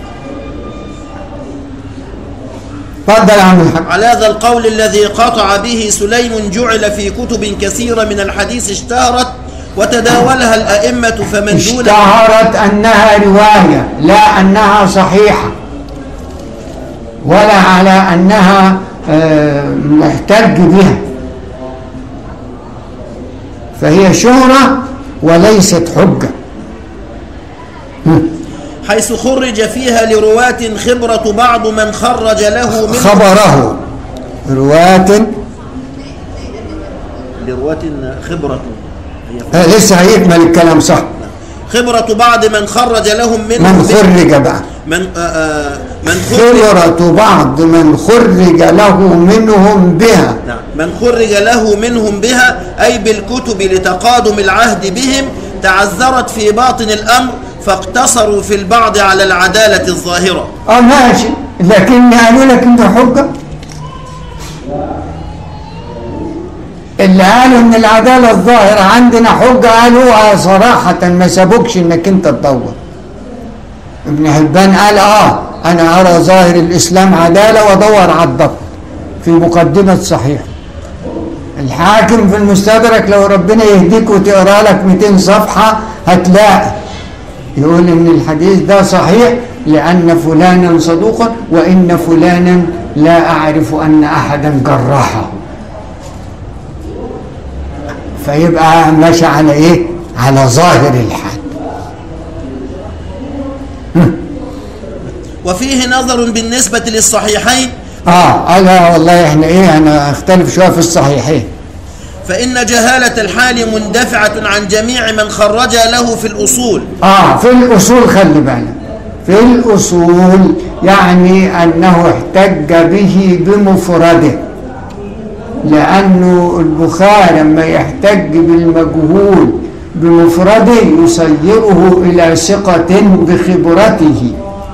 Speaker 1: تفضل يا عم الحاج
Speaker 2: على ذا القول الذي قطع به سليم جعل في كتب كثيرة من الحديث اشتهرت وتداولها الأئمة فمن دون
Speaker 1: اشتهرت انها روايه لا انها صحيحه ولا على انها آه، محتج بها فهي شهره وليست حجه
Speaker 2: حيث خرج فيها لرواة خبرة بعض من خرج له من
Speaker 1: خبره رواة
Speaker 2: لرواة خبرة هي
Speaker 1: آه، لسه هيكمل الكلام صح
Speaker 2: خبرة بعض من خرج لهم منهم
Speaker 1: من خرج بقى
Speaker 2: من آه، آه، من خرج
Speaker 1: خبرة بعض من خرج له منهم بها
Speaker 2: نعم من خرج له منهم بها أي بالكتب لتقادم العهد بهم تعذرت في باطن الأمر فاقتصروا في البعض على العدالة الظاهرة
Speaker 1: اه ماشي لكن قالوا لك انت حجة اللي قالوا ان العدالة الظاهرة عندنا حجة قالوا صراحة ما سابوكش انك انت تدور ابن حبان قال اه انا ارى ظاهر الاسلام عدالة وادور على الضبط في مقدمة صحيح الحاكم في المستدرك لو ربنا يهديك وتقرا لك 200 صفحة هتلاقي يقول ان الحديث ده صحيح لان فلانا صدوقا وان فلانا لا اعرف ان احدا جرحه فيبقى ماشي على ايه على ظاهر الحال
Speaker 2: وفيه نظر بالنسبة للصحيحين
Speaker 1: اه انا والله احنا ايه انا اختلف شويه في الصحيحين
Speaker 2: فإن جهالة الحال مندفعة عن جميع من خرج له في الأصول
Speaker 1: اه في الاصول خلي بالك في الاصول يعني انه احتج به بمفرده لانه البخاري لما يحتج بالمجهول بمفرده يصيره الى ثقه بخبرته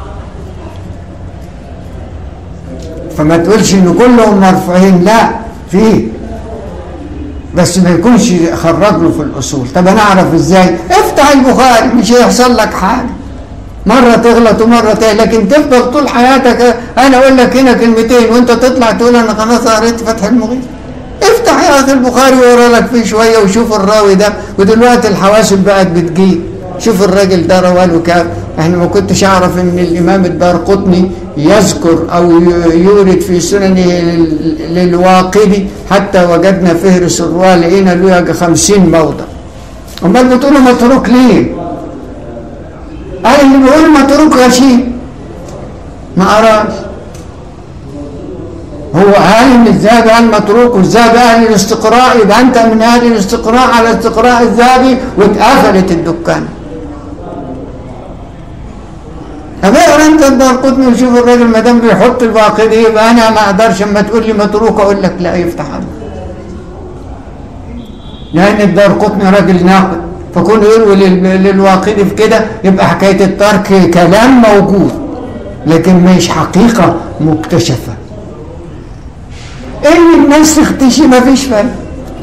Speaker 1: فما تقولش ان كلهم مرفوعين لا فيه بس ما يكونش خرج له في الاصول طب انا اعرف ازاي افتح البخاري مش هيحصل لك حاجه مره تغلط ومره تغلط لكن تفضل طول حياتك انا اقول لك هنا كلمتين وانت تطلع تقول انا خلاص قريت فتح المغيث افتح يا اخي البخاري واقرا لك فيه شويه وشوف الراوي ده ودلوقتي الحواسب بقت بتجيب شوف الراجل ده رواه له كام احنا ما كنتش اعرف ان الامام الدار قطني يذكر او يورد في سننه لل- للواقدي حتى وجدنا فهرس الرواه لقينا له يجي 50 موضع امال بتقولوا متروك ليه؟ قال اللي بيقول متروك غشيم ما قراش هو قال ان الذهبي قال متروك والذهبي اهل الاستقراء يبقى انت من اهل الاستقراء على استقراء الذهبي واتقفلت الدكان طب اقرا انت الدار قطني وشوف الراجل ما دام بيحط الواقدي يبقى انا ما اقدرش اما تقول لي متروك اقول لك لا يفتح الله لان الدار قطني راجل ناقد فكون يروي لل- للواقدي في كده يبقى حكايه الترك كلام موجود لكن مش حقيقه مكتشفه ان الناس تختشي ما فيش فرق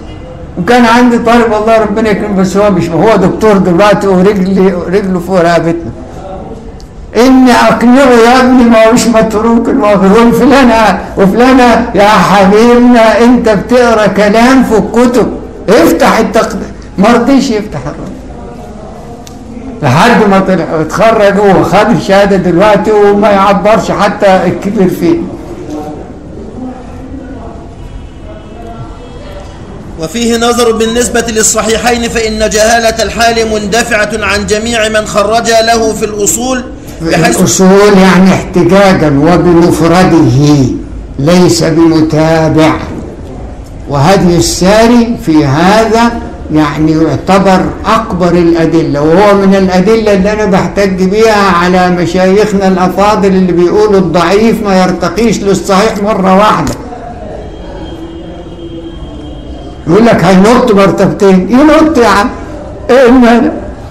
Speaker 1: وكان عندي طالب والله ربنا يكرمه بس هو مش هو دكتور دلوقتي ورجلي رجله فوق رقبتنا اني اقنعه يا ابني ما هوش متروك المغرور فلانة وفلانة يا حبيبنا انت بتقرا كلام في الكتب افتح التقدير ما رضيش يفتح الرد لحد ما طلع اتخرج وخد الشهاده دلوقتي وما يعبرش حتى الكبير فيه
Speaker 2: وفيه نظر بالنسبة للصحيحين فإن جهالة الحال مندفعة عن جميع من خرج له في الأصول بحيث
Speaker 1: الأصول يعني احتجاجا وبمفرده ليس بمتابع وهدي الساري في هذا يعني يعتبر أكبر الأدلة وهو من الأدلة اللي أنا بحتج بيها على مشايخنا الأفاضل اللي بيقولوا الضعيف ما يرتقيش للصحيح مرة واحدة يقول لك هينط مرتبتين ينط يا عم ايه المانع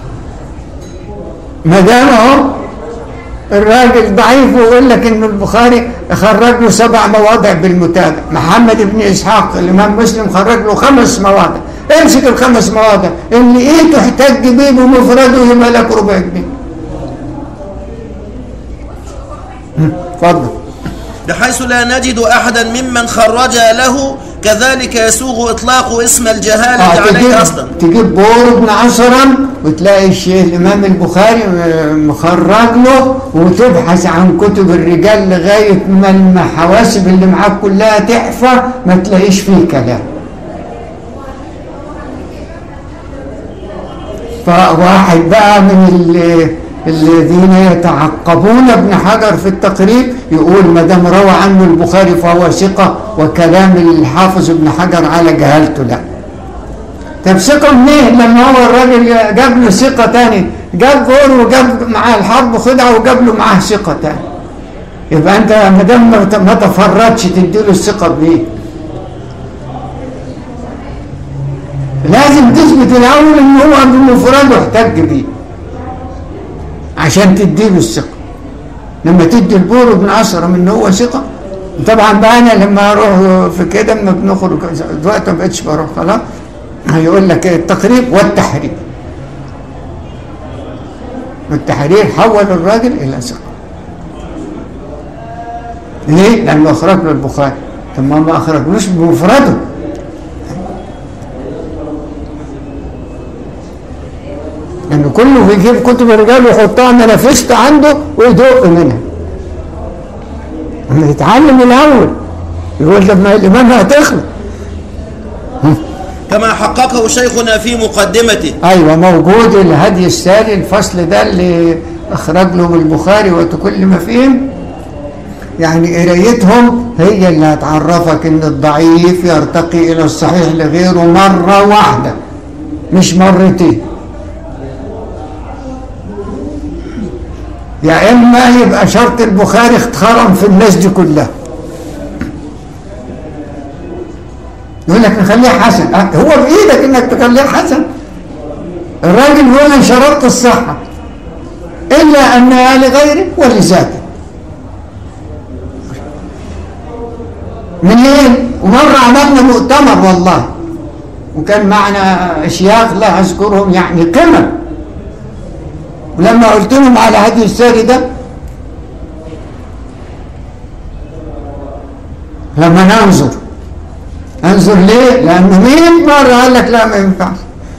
Speaker 1: ما دام اهو الراجل ضعيف ويقول لك ان البخاري خرج له سبع مواضع بالمتابع محمد بن اسحاق الامام مسلم خرج له خمس مواضع امسك الخمس مواضع اللي ايه تحتج بيه بمفرده يبقى لك ربع جنيه هم، اتفضل
Speaker 2: بحيث لا نجد أحدا ممن خرج له كذلك يسوغ إطلاق اسم الجهالة
Speaker 1: آه،
Speaker 2: عليه أصلا
Speaker 1: تجيب بور بن عصرا وتلاقي الشيخ الامام البخاري آه، مخرج له وتبحث عن كتب الرجال لغايه ما المحواسب اللي معاك كلها تحفى ما تلاقيش فيه كلام فواحد بقى من ال- الذين يتعقبون ابن حجر في التقريب يقول ما دام روى عنه البخاري فهو ثقه وكلام الحافظ ابن حجر على جهالته لا طب ثقه منين لما هو الراجل جاب له ثقه تاني جاب غور وجاب معاه الحرب خدعه وجاب له معاه ثقه تاني يبقى انت ما دام ما- ما تفردش تديله الثقه بايه لازم تثبت الاول ان هو بمفرده احتج بيه عشان تديله الثقه لما تدي البور بن عشرة ان هو ثقه طبعا بقى انا لما اروح في كده لما بنخرج دلوقتي ما بقتش بروح خلاص هيقول لك إيه؟ التقريب والتحرير والتحرير حول الراجل الى ثقه ليه؟ لانه اخرج له البخاري طب ما ما اخرجلوش بمفرده لأنه كله بيجيب كتب الرجال ويحطها منافست عنده ويدق منها لما يتعلم الأول يقول لما الإمام هتخلق
Speaker 2: كما حققه شيخنا في مقدمته
Speaker 1: أيوة موجود الهدي الساري الفصل ده اللي أخرج له من البخاري وكل ما فيهم يعني قرايتهم هي اللي هتعرفك ان الضعيف يرتقي الى الصحيح لغيره مره واحده مش مرتين يا اما يبقى شرط البخاري اتخرم في الناس دي كلها يقول لك نخليه حسن أه، هو بايدك انك تخليه حسن الراجل هو من شرط الصحه الا انها لغيره ولذاته منين ومره عملنا مؤتمر والله وكان معنا اشياخ لا اذكرهم يعني قمم ولما قلت لهم على هدي الساري ده لما ننظر انظر ليه لانه مين مره قال لك لا ما ينفعش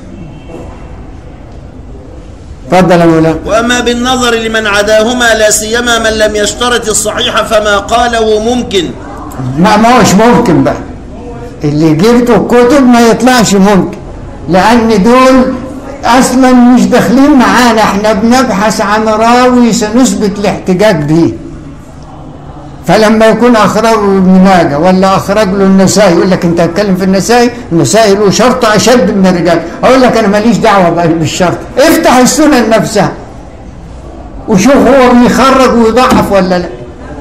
Speaker 1: اتفضل يا مولانا
Speaker 2: وأما بالنظر لمن عداهما لا سيما من لم يشترط الصحيح فما قاله ممكن
Speaker 1: ما ما هوش ممكن بقى اللي جبته الكتب ما يطلعش ممكن لان دول اصلا مش داخلين معانا احنا بنبحث عن راوي سنثبت الاحتجاج به فلما يكون اخرج له ابن ماجه ولا اخرج له النسائي يقول لك انت هتتكلم في النسائي النسائي له شرط اشد من الرجال اقول لك انا ماليش دعوه بقى بالشرط افتح السنن نفسها وشوف هو بيخرج ويضعف ولا لا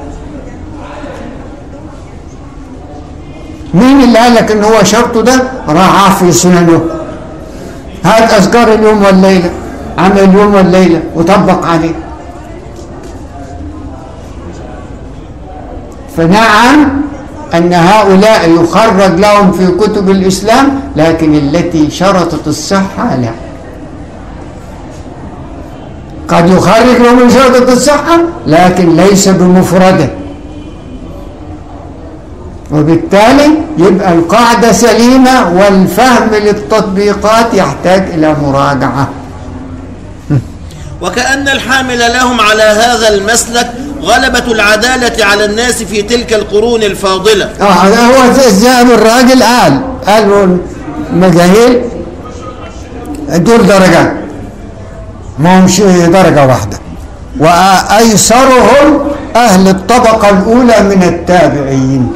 Speaker 1: مين اللي قال لك ان هو شرطه ده راعاه في سننه هات اذكار اليوم والليله عمل اليوم والليله وطبق عليه فنعم أن هؤلاء يخرج لهم في كتب الإسلام لكن التي شرطت الصحة لا قد يخرج لهم شرطة الصحة لكن ليس بمفردة وبالتالي يبقى القاعدة سليمة والفهم للتطبيقات يحتاج إلى مراجعة
Speaker 2: وكأن الحامل لهم على هذا المسلك غلبة العدالة على الناس في تلك القرون الفاضلة
Speaker 1: اه هذا هو زي ما الراجل قال قال المجاهيل دول درجات ما همش درجة واحدة وأيسرهم أهل الطبقة الأولى من التابعين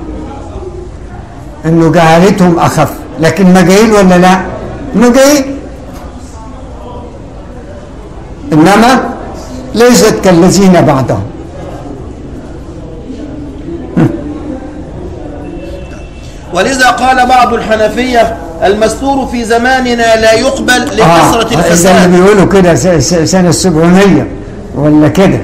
Speaker 1: إنه جهالتهم أخف لكن مجاهيل ولا لا؟ مجاهيل إنما ليست كالذين بعدهم
Speaker 2: ولذا قال بعض الحنفية المستور في زماننا لا يقبل لكثرة
Speaker 1: آه، ده
Speaker 2: الفساد
Speaker 1: اللي بيقولوا كده س- س- سنة 700 ولا كده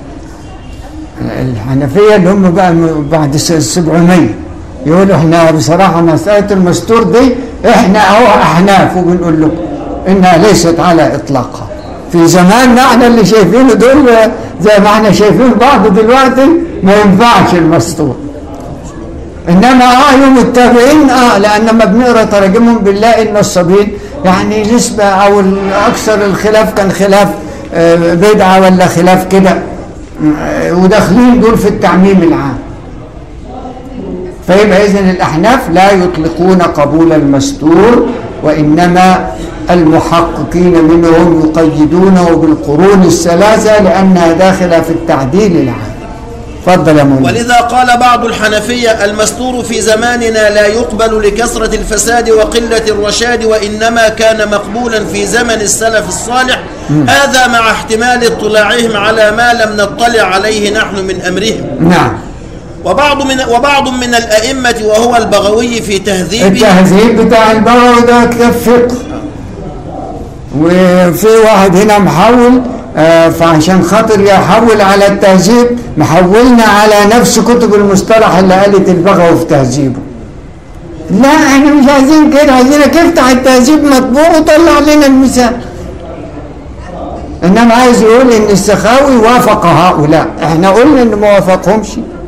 Speaker 1: الحنفية اللي هم بقى م- بعد س- 700 يقولوا احنا بصراحة مسألة المستور دي احنا اهو احناف وبنقول لكم انها ليست على اطلاقها في زماننا احنا اللي شايفينه دول زي ما احنا شايفين بعض دلوقتي ما ينفعش المستور انما اه يوم التابعين اه لان لما بنقرا تراجمهم بنلاقي النصابين يعني نسبه او اكثر الخلاف كان خلاف آه، بدعه ولا خلاف كده آه، وداخلين دول في التعميم العام فيبقى اذن الاحناف لا يطلقون قبول المستور وانما المحققين منهم يقيدونه بالقرون الثلاثه لانها داخله في التعديل العام تفضل يا مولانا
Speaker 2: ولذا قال بعض الحنفية المستور في زماننا لا يقبل لكثرة الفساد وقلة الرشاد وإنما كان مقبولا في زمن السلف الصالح هذا مع احتمال اطلاعهم على ما لم نطلع عليه نحن من أمرهم
Speaker 1: نعم
Speaker 2: وبعض من وبعض من الأئمة وهو البغوي في تهذيبه
Speaker 1: التهذيب بتاع البغوي ده كتاب فقه وفي واحد هنا محول آه، فعشان خاطر يحول على التهذيب محولنا على نفس كتب المصطلح اللي قالت البغوي في تهذيبه لا احنا مش عايزين كده عايزينك افتح التهذيب مطبوع وطلع لنا المثال انما عايز يقول ان السخاوي وافق هؤلاء احنا قلنا ان ما وافقهمش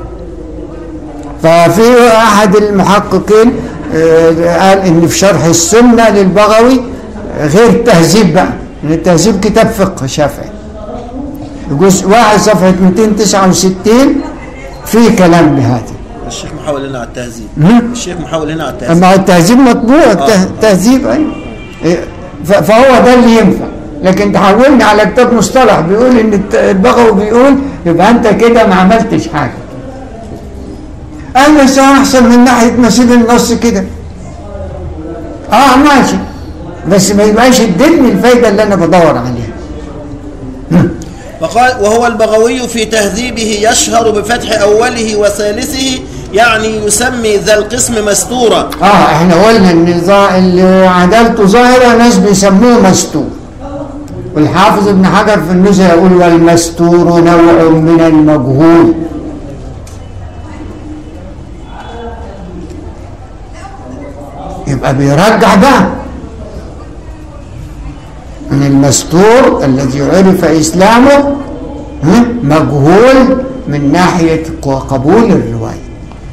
Speaker 1: ففي احد المحققين آه، قال ان في شرح السنه للبغوي آه، غير التهذيب بقى إن التهذيب كتاب فقه شافعي جزء واحد صفحه 269 في كلام بهذا
Speaker 2: الشيخ محاول هنا على التهذيب الشيخ محاول هنا على التهذيب
Speaker 1: اما التهذيب مطبوع الته- التهذيب ايوه إيه، ف- فهو ده اللي ينفع لكن تحولني على كتاب مصطلح بيقول ان الت- البغوي بيقول يبقى انت كده ما عملتش حاجه قال بس هو احسن من ناحيه نصيب النص كده اه ماشي بس ما يبقاش ادتني الفايده اللي انا بدور عليها
Speaker 2: وقال وهو البغوي في تهذيبه يشهر بفتح أوله وثالثه يعني يسمي ذا القسم مستورا
Speaker 1: اه احنا قلنا ان ظا- اللي عدالته ظاهره ناس بيسموه مستور والحافظ ابن حجر في النزهه يقول والمستور نوع من المجهول يبقى بيرجع بقى ان المستور الذي عرف اسلامه ها، مجهول من ناحيه قبول الروايه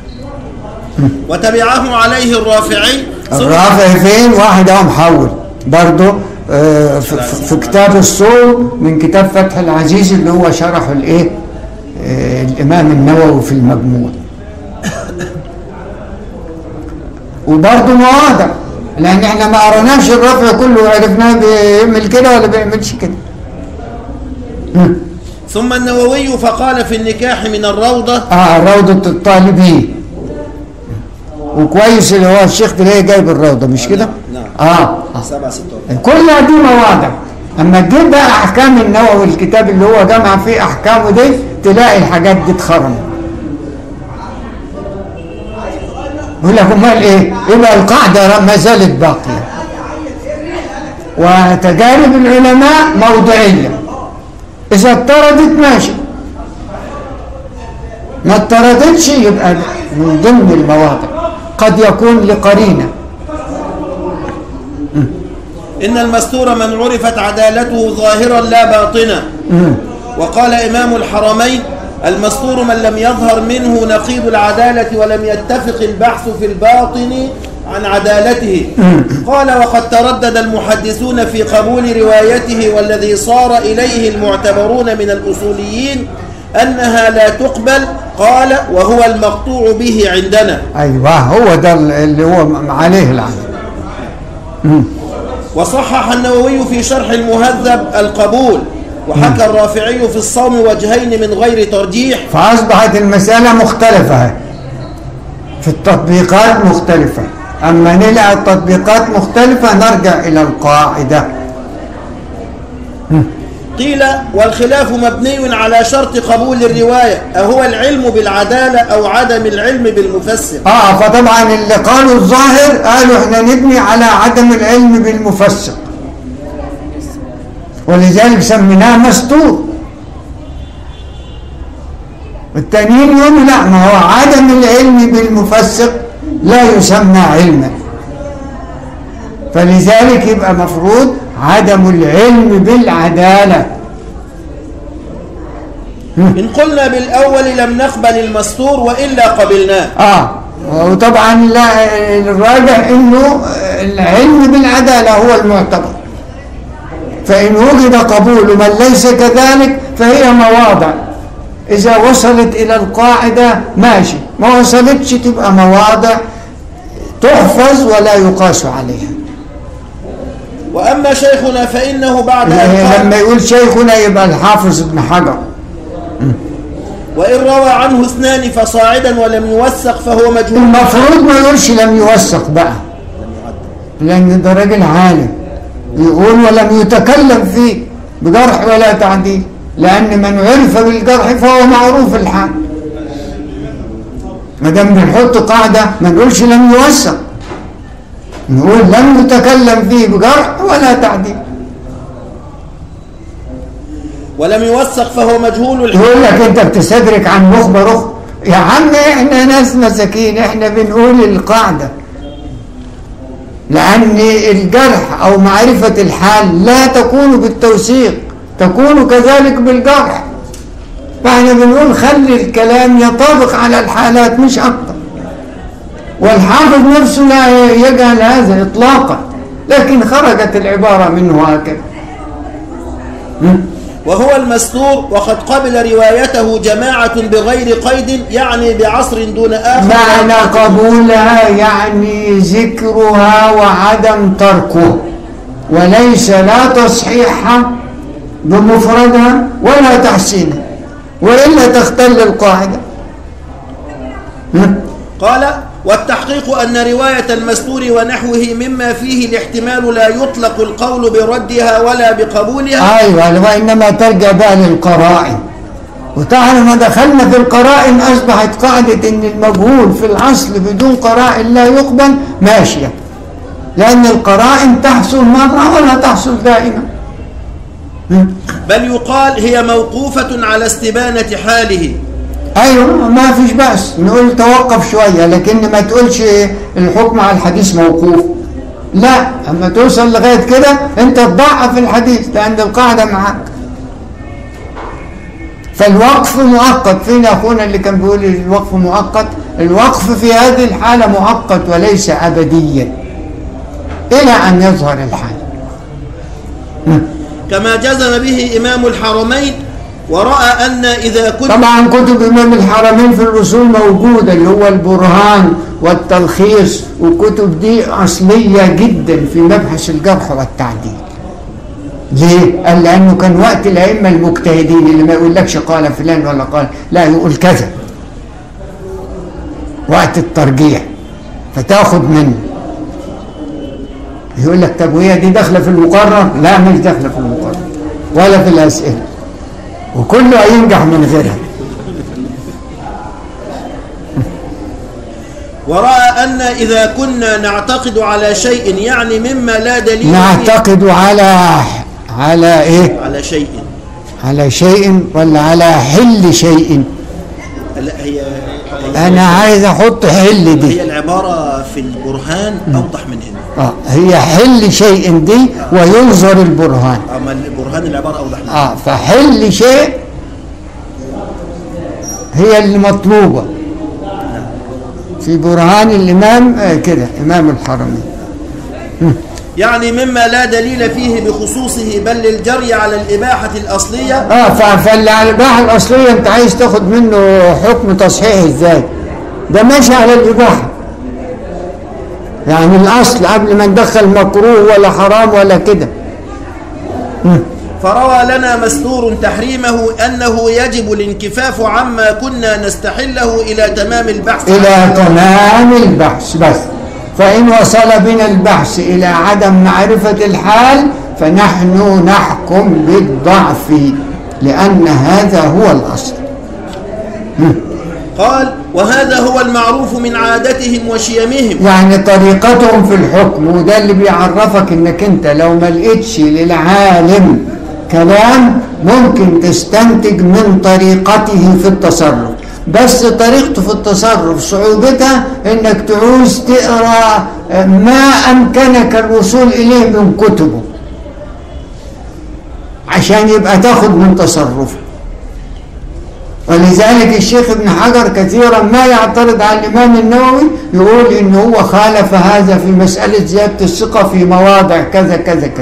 Speaker 2: وتبعه عليه الرافعي ثم-
Speaker 1: الرافع فين واحد اهو محول برضه آه، في- في في كتاب الصوم من كتاب فتح العزيز اللي هو شرحه الايه آه، الامام النووي في المجموع وبرضه مواضع لان احنا ما قرناش الرفع كله وعرفناه بيعمل كده ولا بيعملش كده
Speaker 2: ثم النووي فقال في النكاح من الروضة
Speaker 1: اه روضة الطالبين وكويس اللي هو الشيخ تلاقيه جايب الروضة مش كده؟
Speaker 2: نعم.
Speaker 1: اه
Speaker 2: سبعة ستة
Speaker 1: كلها دي مواضع اما تجيب بقى احكام النووي الكتاب اللي هو جمع فيه احكامه دي تلاقي الحاجات دي اتخرمت يقول لك امال ايه؟ يبقى القاعده ما زالت باقيه وتجارب العلماء موضعيه اذا اضطردت ماشي ما اضطردتش يبقى من ضمن المواضع قد يكون لقرينة
Speaker 2: إن المستور من عرفت عدالته ظاهرا لا باطنا وقال إمام الحرمين المستور من لم يظهر منه نقيض العدالة ولم يتفق البحث في الباطن عن عدالته قال وقد تردد المحدثون في قبول روايته والذي صار إليه المعتبرون من الأصوليين أنها لا تقبل قال وهو المقطوع به عندنا
Speaker 1: أيوة هو ده اللي هو عليه العمل
Speaker 2: وصحح النووي في شرح المهذب القبول وحكى الرافعي في الصوم وجهين من غير ترجيح
Speaker 1: فأصبحت المسألة مختلفة في التطبيقات مختلفة أما نلقى التطبيقات مختلفة نرجع إلى القاعدة
Speaker 2: قيل والخلاف مبني على شرط قبول الرواية أهو العلم بالعدالة أو عدم العلم بالمفسر
Speaker 1: آه فطبعا اللي قالوا الظاهر قالوا احنا نبني على عدم العلم بالمفسر ولذلك سميناه مستور التانيين يقولوا لا ما هو عدم العلم بالمفسر لا يسمى علما فلذلك يبقى مفروض عدم العلم بالعدالة
Speaker 2: إن قلنا بالأول لم نقبل المستور وإلا قبلناه
Speaker 1: اه وطبعا لا الراجح انه العلم بالعدالة هو المعتبر فإن وجد قبول من ليس كذلك فهي مواضع إذا وصلت إلى القاعدة ماشي ما وصلتش تبقى مواضع تحفظ ولا يقاس عليها
Speaker 2: وأما شيخنا فإنه بعد أن
Speaker 1: يعني
Speaker 2: قال
Speaker 1: لما يقول شيخنا يبقى الحافظ ابن حجر
Speaker 2: وإن روى عنه اثنان فصاعدا ولم يوثق فهو مجهول
Speaker 1: المفروض ما يقولش لم يوثق بقى لأن ده راجل عالم يقول ولم يتكلم فيه بجرح ولا تعديل لأن من عرف بالجرح فهو معروف الحال ما دام بنحط قاعدة ما نقولش لم يوثق نقول لم يتكلم فيه بجرح ولا تعديل
Speaker 2: ولم يوثق فهو مجهول الحال
Speaker 1: يقول لك انت بتستدرك عن مخبر اخر يا عم احنا ناس مساكين احنا بنقول القاعده لان الجرح او معرفه الحال لا تكون بالتوثيق تكون كذلك بالجرح فاحنا بنقول خلي الكلام يطابق على الحالات مش اكتر والحافظ نفسه لا يجعل هذا اطلاقا لكن خرجت العباره منه هكذا
Speaker 2: وهو المستور وقد قبل روايته جماعة بغير قيد يعني بعصر دون آخر
Speaker 1: معنى قبولها يعني ذكرها وعدم تركه وليس لا تصحيحها بمفردها ولا تحسينها وإلا تختل القاعدة ها؟
Speaker 2: قال والتحقيق أن رواية المستور ونحوه مما فيه الاحتمال لا يطلق القول بردها ولا بقبولها
Speaker 1: أيوة وإنما ترجع بقى للقرائن وطبعا ما دخلنا في القرائن أصبحت قاعدة إن المجهول في الأصل بدون قرائن لا يقبل ماشية لأن القرائن تحصل مرة ولا تحصل دائما
Speaker 2: بل يقال هي موقوفة على استبانة حاله
Speaker 1: ايوه ما فيش بأس نقول توقف شوية لكن ما تقولش الحكم على الحديث موقوف لا اما توصل لغاية كده انت تضعف الحديث لان القاعدة معاك فالوقف مؤقت فين اخونا اللي كان بيقول الوقف مؤقت الوقف في هذه الحالة مؤقت وليس ابديا الى ان يظهر الحال
Speaker 2: كما جزم به إمام الحرمين ورأى أن إذا كنت
Speaker 1: طبعا كتب امام الحرمين في الاصول موجوده اللي هو البرهان والتلخيص والكتب دي اصليه جدا في مبحث الجرح والتعديل ليه؟ قال لانه كان وقت الائمه المجتهدين اللي ما يقولكش قال فلان ولا قال لا يقول كذا وقت الترجيح فتاخد منه يقول لك طب وهي دي داخله في المقرر؟ لا مش داخله في المقرر ولا في الاسئله وكله هينجح من غيرها
Speaker 2: ورأى أن إذا كنا نعتقد على شيء يعني مما لا دليل فيه
Speaker 1: نعتقد على على ايه
Speaker 2: على شيء
Speaker 1: على شيء ولا على حل شيء
Speaker 2: لا هي
Speaker 1: انا عايز احط حل دي
Speaker 2: هي العبارة في البرهان أوضح من هنا
Speaker 1: اه هي حل شيء دي وينظر البرهان
Speaker 2: أما البرهان العبارة أوضح من هنا
Speaker 1: اه فحل شيء هي اللي مطلوبة في برهان الإمام آه كده إمام الحرمين
Speaker 2: يعني مما لا دليل فيه بخصوصه بل للجري على الإباحة الأصلية
Speaker 1: اه ف- فاللي على الإباحة الأصلية أنت عايز تاخد منه حكم تصحيح إزاي؟ ده ماشي على الإباحة يعني الأصل قبل ما ندخل مكروه ولا حرام ولا كده
Speaker 2: فروى لنا مستور تحريمه أنه يجب الانكفاف عما كنا نستحله إلى تمام البحث
Speaker 1: إلى تمام البحث بس فإن وصل بنا البحث إلى عدم معرفة الحال فنحن نحكم بالضعف لأن هذا هو الأصل
Speaker 2: قال وهذا هو المعروف من عادتهم وشيمهم
Speaker 1: يعني طريقتهم في الحكم وده اللي بيعرفك انك انت لو ما لقيتش للعالم كلام ممكن تستنتج من طريقته في التصرف بس طريقته في التصرف صعوبتها انك تعوز تقرا ما امكنك الوصول اليه من كتبه عشان يبقى تاخد من تصرفه ولذلك الشيخ ابن حجر كثيرا ما يعترض على الإمام النووي يقول إن هو خالف هذا في مسألة زيادة الثقة في مواضع كذا كذا كذا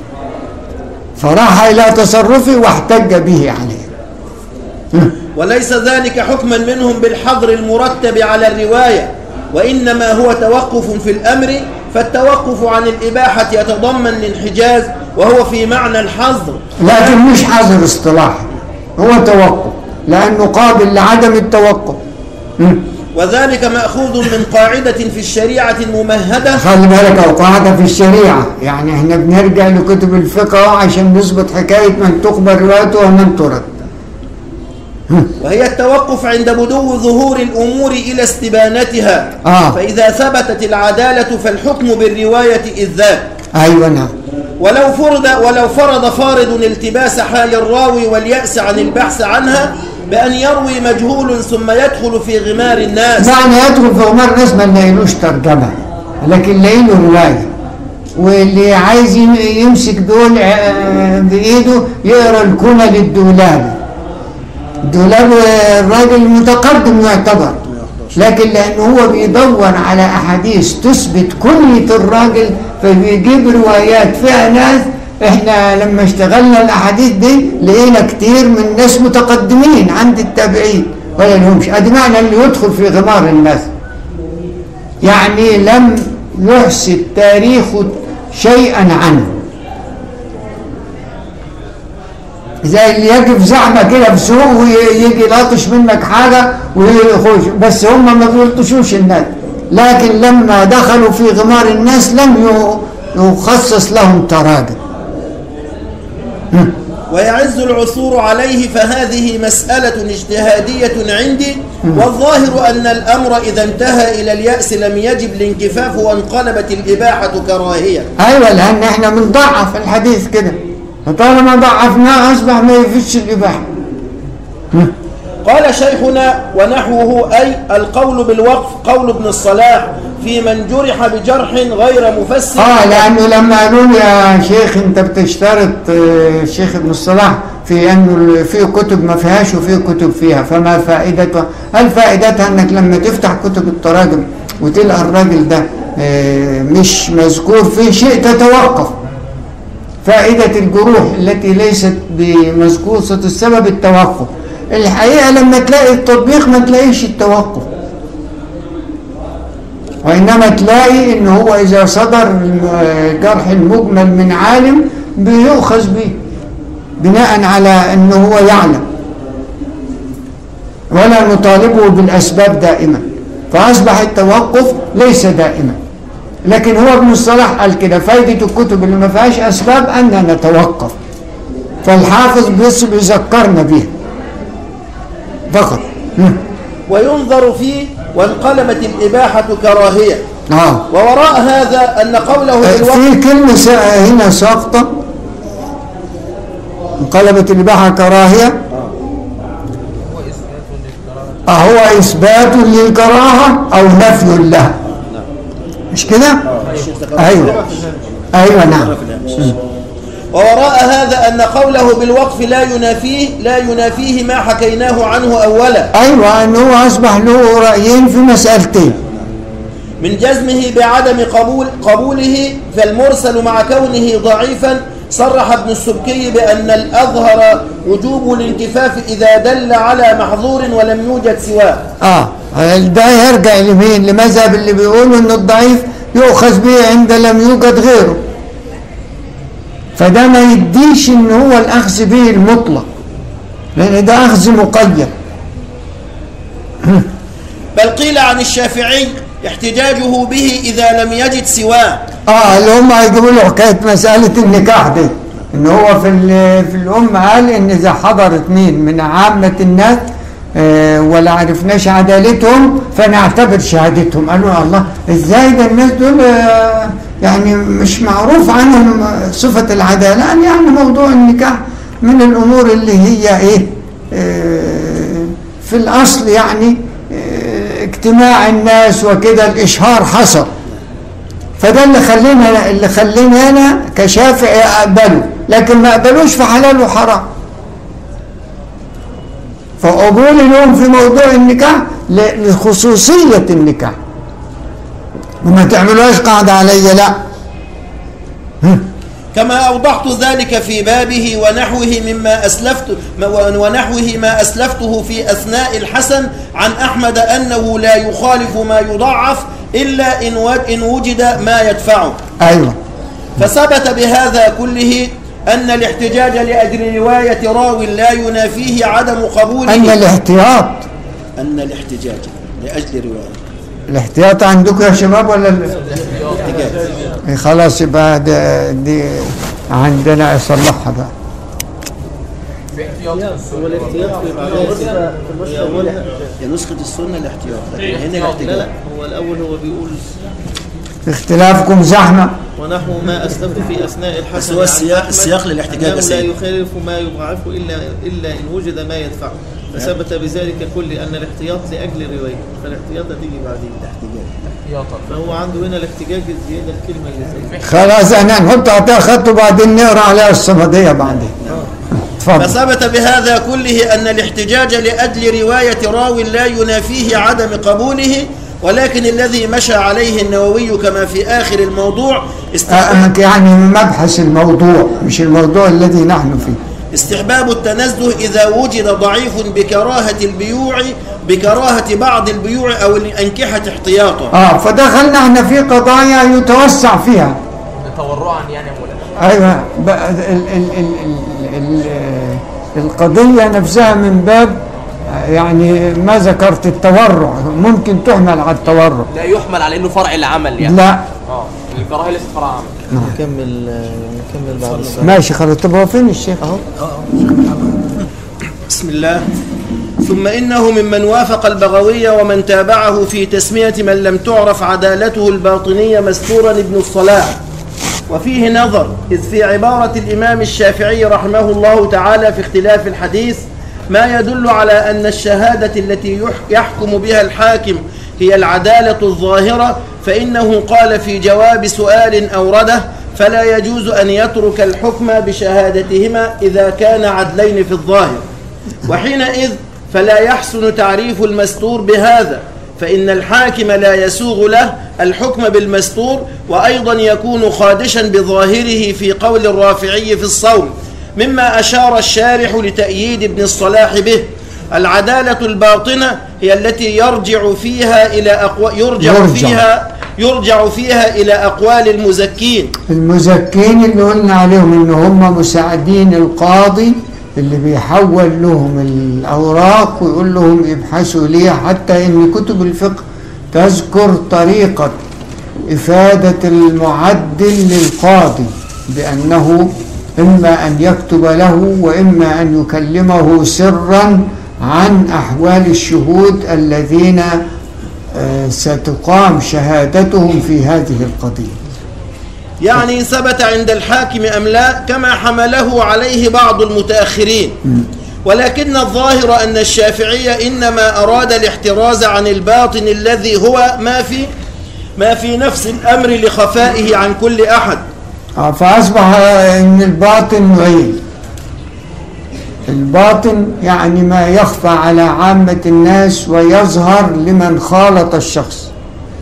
Speaker 1: فراح إلى تصرفه واحتج به عليه
Speaker 2: وليس ذلك حكما منهم بالحظر المرتب على الرواية وإنما هو توقف في الأمر فالتوقف عن الإباحة يتضمن الانحجاز وهو في معنى الحظر
Speaker 1: لكن مش حظر اصطلاحي هو توقف لأنه قابل لعدم التوقف مم.
Speaker 2: وذلك مأخوذ من قاعدة في الشريعة الممهدة
Speaker 1: خلي بالك أو قاعدة في الشريعة يعني احنا بنرجع لكتب الفقه عشان نثبت حكاية من تقبل روايته ومن ترد
Speaker 2: وهي التوقف عند بدو ظهور الأمور إلى استبانتها
Speaker 1: آه.
Speaker 2: فإذا ثبتت العدالة فالحكم بالرواية إذ ذاك
Speaker 1: أيوة نعم
Speaker 2: ولو فرض ولو فرض فارض التباس حال الراوي واليأس عن البحث عنها بأن يروي مجهول ثم يدخل في غمار الناس
Speaker 1: معنى يدخل في عمر ناس ما نلاقيلوش ترجمة لكن لاقي له رواية واللي عايز يم- يمسك دول ع- بإيده يقرا الكنى للدولابي الدولابي الراجل متقدم يعتبر لكن لأنه هو بيدور على أحاديث تثبت كنية الراجل فبيجيب روايات فيها ناس احنا لما اشتغلنا الأحاديث دي لقينا كتير من ناس متقدمين عند التابعين ولا لهمش ادي معنى اللي يدخل في غمار الناس يعني لم يحسب تاريخ شيئا عنه زي اللي يجي في زحمه كده في سوق ويجي يلطش منك حاجه ويخش بس هم ما بيلطشوش الناس لكن لما دخلوا في غمار الناس لم ي- يخصص لهم تراجم
Speaker 2: ويعز العثور عليه فهذه مسألة اجتهادية عندي والظاهر أن الأمر إذا انتهى إلى اليأس لم يجب الانكفاف وانقلبت الإباحة كراهية
Speaker 1: ايوه لان احنا بنضعف الحديث كده فطالما ضعفناه اصبح ما يفيدش الاباحه
Speaker 2: قال شيخنا ونحوه أي القول بالوقف قول ابن الصلاح في من جرح بجرح غير مفسر
Speaker 1: اه لانه لما قالوا لي يا شيخ انت بتشترط آه، الشيخ ابن الصلاح في انه ال- في كتب ما فيهاش وفي كتب فيها فما فائدتها؟ هل فائدتها انك لما تفتح كتب التراجم وتلقى الراجل ده آه، مش مذكور فيه شيء تتوقف فائدة الجروح التي ليست بمذكورة السبب التوقف الحقيقة لما تلاقي التطبيق ما تلاقيش التوقف وإنما تلاقي إن هو إذا صدر الجرح المجمل من عالم بيؤخذ به بناء على أنه هو يعلم ولا نطالبه بالأسباب دائما فأصبح التوقف ليس دائما لكن هو ابن الصلاح قال كده فايدة الكتب اللي ما فيهاش أسباب أن نتوقف فالحافظ بس بيذكرنا بيها فقط مم.
Speaker 2: وينظر فيه وانقلبت الإباحة كراهية
Speaker 1: اه
Speaker 2: ووراء هذا أن قوله بالوقف
Speaker 1: في كلمة سا- هنا ساقطة انقلبت الإباحة كراهية أهو إثبات للكراهة أو نفي لها مش كده؟ أيوه أيوه نعم
Speaker 2: ووراء هذا أن قوله بالوقف لا ينافيه لا ينافيه ما حكيناه عنه أولا
Speaker 1: أيوه أنه أصبح له رأيين في مسألتين
Speaker 2: من جزمه بعدم قبول قبوله فالمرسل مع كونه ضعيفا صرح ابن السبكي بأن الأظهر وجوب الانكفاف إذا دل على محظور ولم يوجد سواه
Speaker 1: آه ده يرجع لمين؟ لمذهب اللي بيقولوا إن الضعيف يؤخذ به عند لم يوجد غيره فده ما يديش إن هو الأخذ به المطلق لأن ده أخذ مقيد
Speaker 2: بل قيل عن الشافعي احتجاجه به إذا لم يجد سواه
Speaker 1: اه اللي هم هيجيبوا له حكايه مساله النكاح دي ان هو في ال- في الام قال ان اذا حضر اثنين من عامه الناس آه، ولا عرفناش عدالتهم فنعتبر شهادتهم قالوا يا الله ازاي ده الناس دول آه، يعني مش معروف عنهم آه، صفه العداله قال يعني موضوع النكاح من الامور اللي هي ايه آه، في الاصل يعني آه، اجتماع الناس وكده الاشهار حصل فده اللي خلينا اللي خلينا انا كشافعي اقبله لكن ما اقبلوش في حلال وحرام فقبولي لهم في موضوع النكاح ل- لخصوصية النكاح وما تعملوهاش قاعدة عليا لا
Speaker 2: كما أوضحت ذلك في بابه ونحوه مما أسلفت ونحوه ما أسلفته في أثناء الحسن عن أحمد أنه لا يخالف ما يضعف إلا إن و- إن وجد ما يدفعه
Speaker 1: ايوه
Speaker 2: فثبت بهذا كله أن الاحتجاج لأجل رواية راو لا ينافيه عدم قبوله
Speaker 1: ان الاحتياط
Speaker 2: أن الاحتجاج لأجل رواية
Speaker 1: الاحتياط عندكم يا شباب ولا ال-
Speaker 2: احتجاج
Speaker 1: إيه خلاص يبقى ده- دي عندنا اصلحها بقى
Speaker 3: هو الاحتياط في بعدها هي أولها
Speaker 2: هي نسخة السنة الاحتياط لكن هنا
Speaker 3: لا
Speaker 2: الاحتجاج
Speaker 3: لا هو الأول هو بيقول
Speaker 1: اختلافكم زحمه
Speaker 3: ونحو ما أسلفت في أثناء الحسن
Speaker 2: بس هو
Speaker 3: عن
Speaker 2: السياق-
Speaker 3: أحمد
Speaker 2: السياق للاحتجاج
Speaker 3: أنه لا
Speaker 2: أساسي.
Speaker 3: يخالف ما يضعفه إلا إلا إن وجد ما يدفعه فثبت بذلك كل أن الاحتياط لأجل الرواية فالاحتياط هتيجي بعدين فهو عنده هنا الاحتجاج الزيادة الكلمة اللي زي
Speaker 1: خلاص احنا نحط عليها خط وبعدين نقرا عليها الصمديه بعدين اتفضل
Speaker 2: فثبت بهذا كله أن الاحتجاج لأجل رواية راو لا ينافيه عدم قبوله ولكن الذي مشى عليه النووي كما في آخر الموضوع استحباب,
Speaker 1: آه، يعني مبحث الموضوع مش الموضوع الذي نحن فيه
Speaker 2: استحباب التنزه إذا وجد ضعيف بكراهة البيوع بكراهة بعض البيوع أو الأنكحة احتياطا
Speaker 1: اه فدخلنا احنا في قضايا يتوسع فيها
Speaker 4: تورعا يعني يا مولانا
Speaker 1: ايوه بقى ال ال ال ال ال القضيه نفسها من باب آه، يعني ما ذكرت التورع ممكن تحمل على التورع
Speaker 4: لا يحمل على انه فرع العمل يعني
Speaker 1: لا
Speaker 4: اه الكراهيه ليست فرع عمل
Speaker 3: نكمل نكمل بعد الصلاة
Speaker 1: ماشي خلاص طب هو فين الشيخ اهو
Speaker 2: بسم الله ثم إنه ممن وافق البغوي ومن تابعه في تسمية من لم تعرف عدالته الباطنية مستورا ابن الصلاح وفيه نظر إذ في عبارة الإمام الشافعي رحمه الله تعالى في اختلاف الحديث ما يدل على أن الشهادة التي يح- يحكم بها الحاكم هي العدالة الظاهرة فإنه قال في جواب سؤال أورده فلا يجوز أن يترك الحكم بشهادتهما إذا كان عدلين في الظاهر وحينئذ فلا يحسن تعريف المستور بهذا فإن الحاكم لا يسوغ له الحكم بالمستور وأيضا يكون خادشا بظاهره في قول الرافعي في الصوم مما أشار الشارح لتأييد ابن الصلاح به العدالة الباطنة هي التي يرجع فيها إلى أقوى يرجع,
Speaker 1: يرجع.
Speaker 2: فيها يرجع فيها إلى أقوال المزكين
Speaker 1: المزكين اللي قلنا عليهم ان هم مساعدين القاضي اللي بيحول لهم الاوراق ويقول لهم ابحثوا ليه حتى ان كتب الفقه تذكر طريقه افاده المعدل للقاضي بانه اما ان يكتب له واما ان يكلمه سرا عن احوال الشهود الذين آه، ستقام شهادتهم في هذه القضيه
Speaker 2: يعني ثبت عند الحاكم أم لا كما حمله عليه بعض المتأخرين ولكن الظاهر أن الشافعية إنما أراد الاحتراز عن الباطن الذي هو ما في ما في نفس الأمر لخفائه عن كل أحد
Speaker 1: آه، فأصبح أن الباطن نوعين الباطن يعني ما يخفى على عامة الناس ويظهر لمن خالط الشخص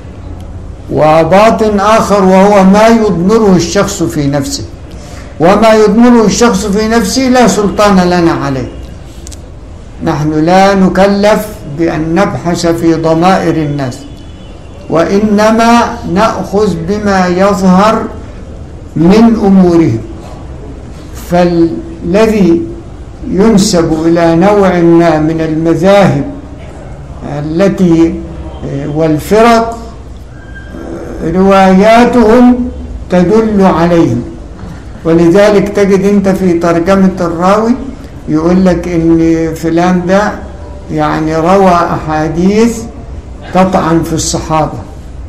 Speaker 1: وباطن آخر وهو ما يضمره الشخص في نفسه وما يضمره الشخص في نفسه لا سلطان لنا عليه نحن لا نكلف بأن نبحث في ضمائر الناس وإنما نأخذ بما يظهر من أمورهم فالذي ينسب إلى نوع ما من المذاهب التي والفرق رواياتهم تدل عليهم ولذلك تجد انت في ترجمة الراوي يقول لك ان فلان ده يعني روى احاديث تطعن في الصحابة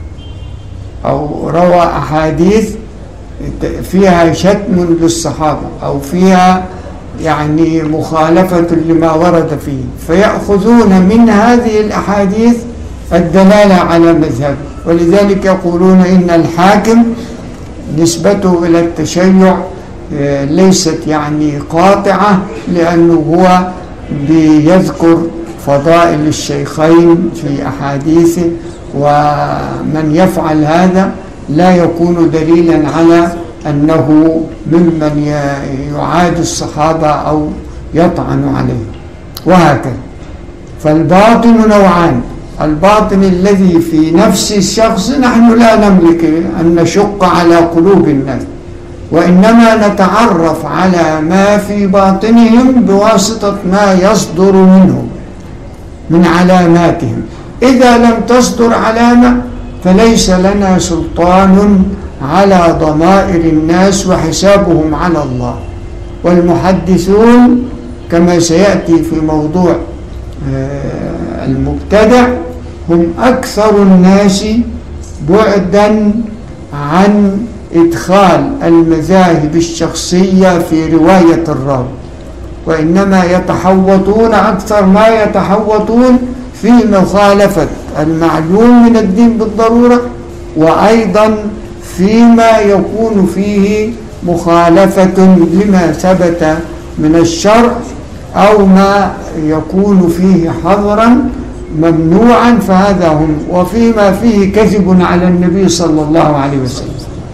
Speaker 1: او روى احاديث فيها شتم للصحابة او فيها يعني مخالفة لما ورد فيه فيأخذون من هذه الأحاديث الدلالة على مذهب ولذلك يقولون إن الحاكم نسبته إلى التشيع آه، ليست يعني قاطعة لأنه هو بيذكر فضائل الشيخين في أحاديثه ومن يفعل هذا لا يكون دليلا على أنه ممن يعاد الصحابة أو يطعن عليهم وهكذا فالباطن نوعان الباطن الذي في نفس الشخص نحن لا نملك أن نشق على قلوب الناس وإنما نتعرف على ما في باطنهم بواسطة ما يصدر منهم من علاماتهم إذا لم تصدر علامة فليس لنا سلطان على ضمائر الناس وحسابهم على الله والمحدثون كما سيأتي في موضوع آه، المبتدع هم أكثر الناس بعدا عن إدخال المذاهب الشخصية في رواية الراوي وإنما يتحوطون أكثر ما يتحوطون في مخالفة المعلوم من الدين بالضرورة وأيضا فيما يكون فيه مخالفة لما ثبت من الشرع أو ما يكون فيه حظرا ممنوعا فهذا هم وفيما فيه كذب على النبي صلى الله عليه وسلم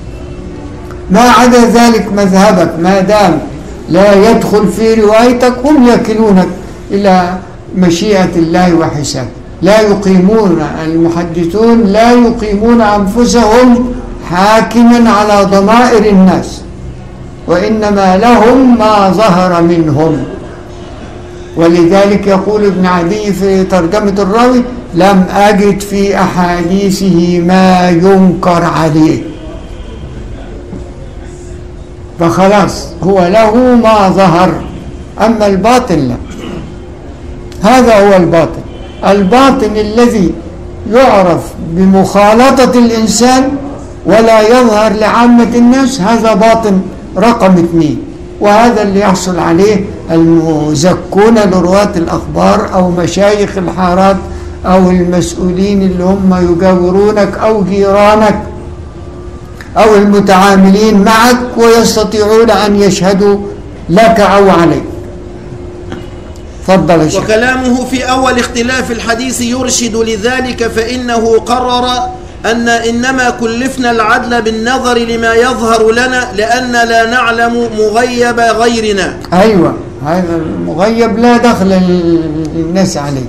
Speaker 1: ما عدا ذلك مذهبك ما دام لا يدخل في روايتك هم يكلونك إلى مشيئة الله وحسابه لا يقيمون المحدثون لا يقيمون أنفسهم حاكما على ضمائر الناس وإنما لهم ما ظهر منهم ولذلك يقول ابن عدي في ترجمة الراوي لم أجد في أحاديثه ما ينكر عليه فخلاص هو له ما ظهر أما الباطن لا هذا هو الباطن الباطن الذي يعرف بمخالطة الإنسان ولا يظهر لعامة الناس هذا باطن رقم اثنين وهذا اللي يحصل عليه المزكون لرواة الأخبار أو مشايخ الحارات أو المسؤولين اللي هم يجاورونك أو جيرانك أو المتعاملين معك ويستطيعون أن يشهدوا لك أو عليك فضل الشيخ
Speaker 2: وكلامه في أول اختلاف الحديث يرشد لذلك فإنه قرر أن إنما كلفنا العدل بالنظر لما يظهر لنا لأن لا نعلم مغيب غيرنا
Speaker 1: أيوة هذا المغيب لا دخل للناس عليه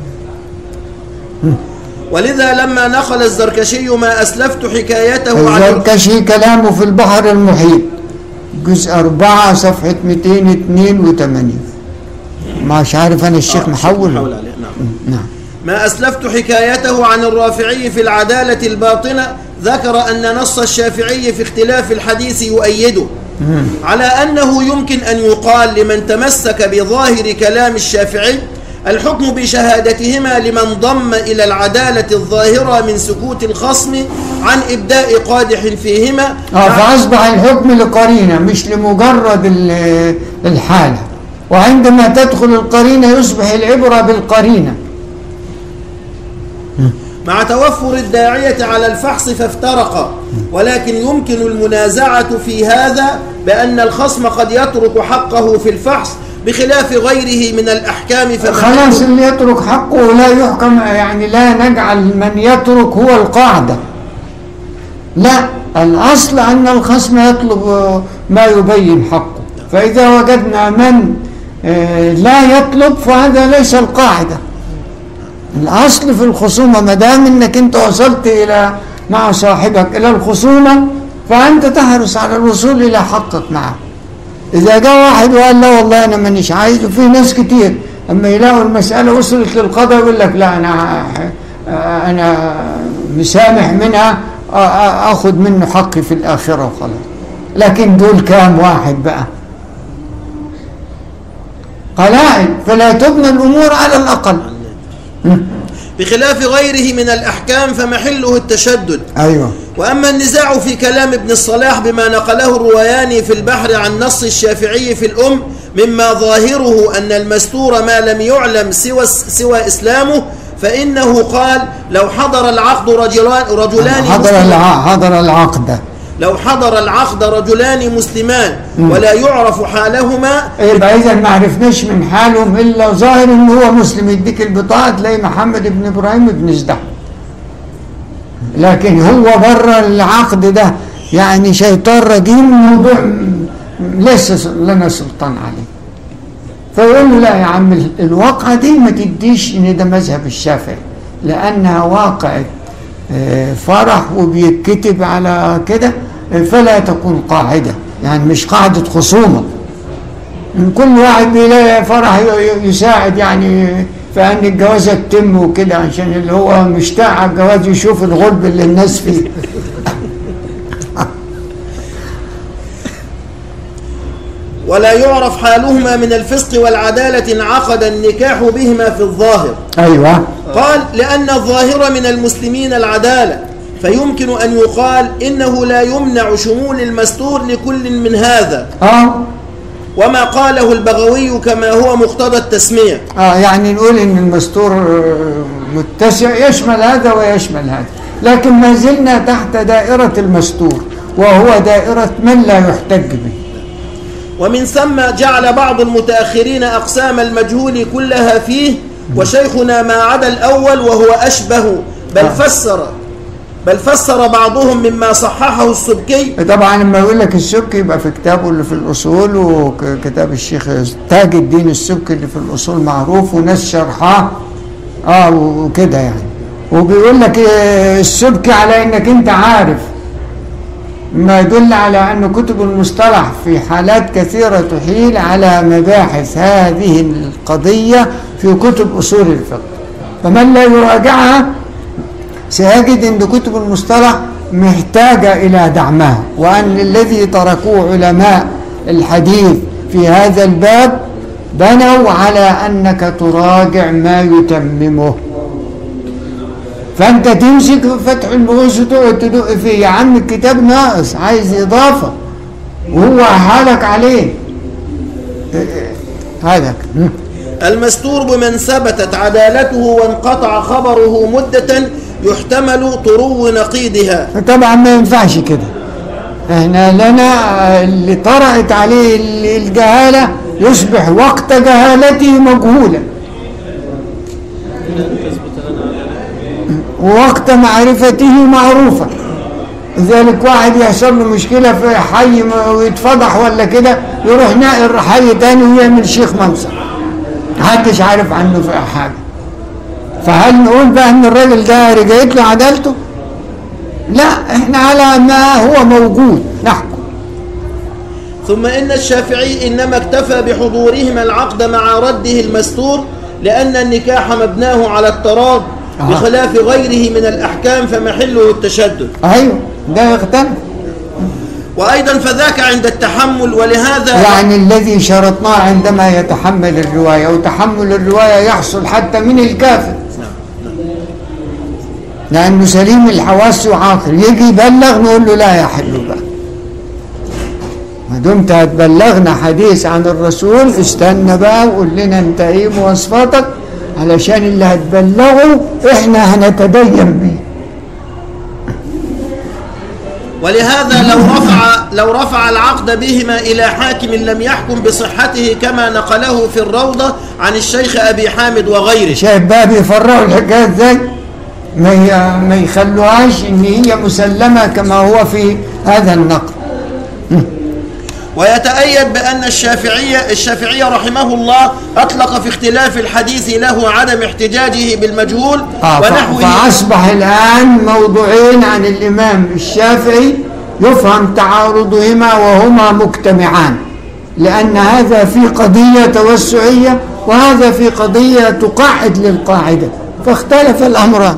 Speaker 2: ولذا لما نقل الزركشي ما أسلفت حكايته عن
Speaker 1: الزركشي كلامه في البحر المحيط جزء أربعة صفحة 282 مش عارف أنا الشيخ
Speaker 2: آه،
Speaker 1: محول
Speaker 2: محول عليه نعم
Speaker 1: نعم
Speaker 2: ما أسلفت حكايته عن الرافعي في العدالة الباطنة ذكر أن نص الشافعي في اختلاف الحديث يؤيده على أنه يمكن أن يقال لمن تمسك بظاهر كلام الشافعي الحكم بشهادتهما لمن ضم إلى العدالة الظاهرة من سكوت الخصم عن إبداء قادح فيهما
Speaker 1: آه فأصبح الحكم لقرينة مش لمجرد ال- الحالة وعندما تدخل القرينة يصبح العبرة بالقرينة
Speaker 2: مع توفر الداعية على الفحص فافترقا ولكن يمكن المنازعة في هذا بأن الخصم قد يترك حقه في الفحص بخلاف غيره من الأحكام
Speaker 1: خلاص
Speaker 2: فمحل
Speaker 1: اللي يترك حقه لا يحكم يعني لا نجعل من يترك هو القاعدة لا الأصل أن الخصم يطلب ما يبين حقه فإذا وجدنا من آه، لا يطلب فهذا ليس القاعدة الأصل في الخصومة ما دام أنك أنت وصلت إلى مع صاحبك إلى الخصومة فأنت تحرص على الوصول إلى حقك معه إذا جاء واحد وقال لا والله أنا مانيش عايز وفي ناس كتير أما يلاقوا المسألة وصلت للقضاء يقول لك لا أنا أنا مسامح منها أ- أ- أخذ منه حقي في الآخرة وخلاص لكن دول كام واحد بقى قلائل فلا تبنى الأمور على الأقل
Speaker 2: بخلاف غيره من الأحكام فمحله التشدد
Speaker 1: أيوه
Speaker 2: وأما النزاع في كلام ابن الصلاح بما نقله الروياني في البحر عن نص الشافعي في الأم مما ظاهره أن المستور ما لم يعلم سوى, سوى إسلامه فإنه قال لو حضر العقد رجلان, رجلان
Speaker 1: حضر
Speaker 2: مسلمان-
Speaker 1: الع- حضر العقد
Speaker 2: لو حضر العقد رجلان مسلمان ولا يعرف حالهما
Speaker 1: يبقى اذا ما عرفناش من حالهم الا ظاهر ان هو مسلم يديك البطاقه تلاقي محمد بن ابراهيم بن زدح لكن هو بره العقد ده يعني شيطان رجيم موضوع م- ليس لنا سلطان عليه فيقول له لا يا عم ال- الواقعة دي ما تديش ان ده مذهب الشافعي لانها واقعة آه، فرح وبيتكتب على كده آه، فلا تكون قاعدة يعني مش قاعدة خصومة من كل واحد بيلاقي فرح ي- ي- يساعد يعني في ان الجوازة تتم وكده عشان اللي هو مشتاق على الجواز يشوف الغلب اللي الناس فيه
Speaker 2: ولا يعرف حالهما من الفسق والعدالة انعقد النكاح بهما في الظاهر
Speaker 1: ايوه
Speaker 2: قال لأن الظاهر من المسلمين العدالة فيمكن أن يقال إنه لا يمنع شمول المستور لكل من هذا
Speaker 1: اه
Speaker 2: وما قاله البغوي كما هو مقتضى التسمية
Speaker 1: اه يعني نقول ان المستور آه، متسع يشمل هذا ويشمل هذا لكن ما زلنا تحت دائرة المستور وهو دائرة من لا يحتج به
Speaker 2: ومن ثم جعل بعض المتأخرين أقسام المجهول كلها فيه وشيخنا ما عدا الأول وهو أشبه بل فسر بل فسر بعضهم مما صححه السبكي
Speaker 1: طبعا لما يقول لك السبكي يبقى في كتابه اللي في الاصول وكتاب الشيخ تاج الدين السبكي اللي في الاصول معروف وناس شرحاه اه وكده يعني وبيقول لك إيه السبكي على انك انت عارف ما يدل على أن كتب المصطلح في حالات كثيرة تحيل على مباحث هذه القضية في كتب أصول الفقه فمن لا يراجعها سيجد أن كتب المصطلح محتاجة إلى دعمها وأن الذي تركوه علماء الحديث في هذا الباب بنوا على أنك تراجع ما يتممه فانت تمسك فتح البغوث وتقعد تدق فيه يا عم الكتاب ناقص عايز اضافه وهو حالك عليه هذا
Speaker 2: المستور بمن ثبتت عدالته وانقطع خبره مدة يحتمل طرو نقيضها
Speaker 1: طبعا ما ينفعش كده احنا لنا اللي طرأت عليه الجهالة يصبح وقت جهالته مجهولا ووقت معرفته معروفة لذلك واحد يحصل له مشكلة في حي ويتفضح ولا كده يروح ناقل حي تاني ويعمل شيخ منصب محدش عارف عنه في حاجة فهل نقول بقى ان الراجل ده رجعت له عدالته؟ لا احنا على ما هو موجود نحكم
Speaker 2: ثم إن الشافعي إنما اكتفى بحضورهما العقد مع رده المستور لأن النكاح مبناه على التراض
Speaker 1: آه.
Speaker 2: بخلاف غيره من الأحكام فمحله التشدد
Speaker 1: ايوه ده يختلف
Speaker 2: وأيضا فذاك عند التحمل ولهذا
Speaker 1: يعني الذي شرطناه عندما يتحمل الرواية وتحمل الرواية يحصل حتى من الكافر لأنه سليم الحواس وعاقل يجي يبلغ نقول له لا يحل بقى ما دمت هتبلغنا حديث عن الرسول استنى بقى وقول لنا انت ايه مواصفاتك علشان اللي هتبلغه احنا هنتدين بيه
Speaker 2: ولهذا لو رفع لو رفع العقد بهما إلى حاكم لم يحكم بصحته كما نقله في الروضة عن الشيخ أبي حامد وغيره
Speaker 1: شايف بقى بيفرقوا الحكايه ازاي ما ي- ما يخلوهاش ان هي مسلمه كما هو في هذا النقل
Speaker 2: ويتأيد بأن الشافعية الشافعية رحمه الله أطلق في اختلاف الحديث له عدم احتجاجه بالمجهول
Speaker 1: آه ف-
Speaker 2: ونحوه
Speaker 1: فأصبح الآن موضوعين عن الإمام الشافعي يفهم تعارضهما وهما مجتمعان لأن هذا في قضية توسعية وهذا في قضية تقاعد للقاعدة فاختلف الأمران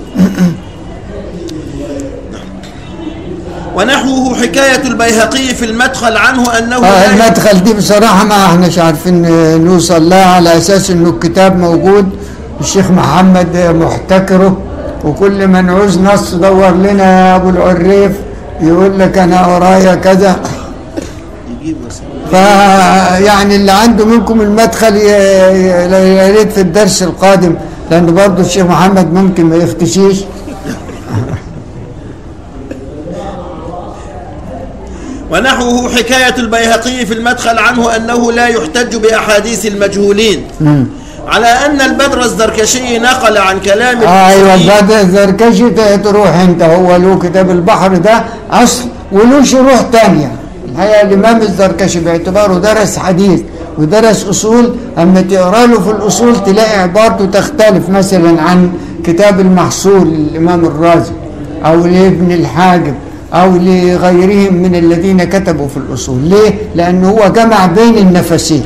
Speaker 2: ونحوه حكاية البيهقي في المدخل عنه أنه
Speaker 1: آه
Speaker 2: لا
Speaker 1: المدخل دي بصراحة ما احناش عارفين نوصل لها على أساس إنه الكتاب موجود الشيخ محمد محتكره وكل ما نعوز نص دور لنا يا أبو العريف يقول لك أنا ورايا كذا فيعني اللي عنده منكم المدخل ي- ي- يا ريت في الدرس القادم لأن برضه الشيخ محمد ممكن ما يختشيش
Speaker 2: ونحوه حكاية البيهقي في المدخل عنه أنه لا يحتج بأحاديث المجهولين على أن البدر الزركشي نقل عن كلام
Speaker 1: ايوه
Speaker 2: المسلمين
Speaker 1: بدأ الزركشي ت- تروح انت هو له كتاب البحر ده اصل وله شروح تانية الحقيقه الامام الزركشي باعتباره درس حديث ودرس اصول اما تقرا له في الاصول تلاقي عبارته تختلف مثلا عن كتاب المحصول للامام الرازي او لابن الحاجب او لغيرهم من الذين كتبوا في الاصول ليه لانه هو جمع بين النفسين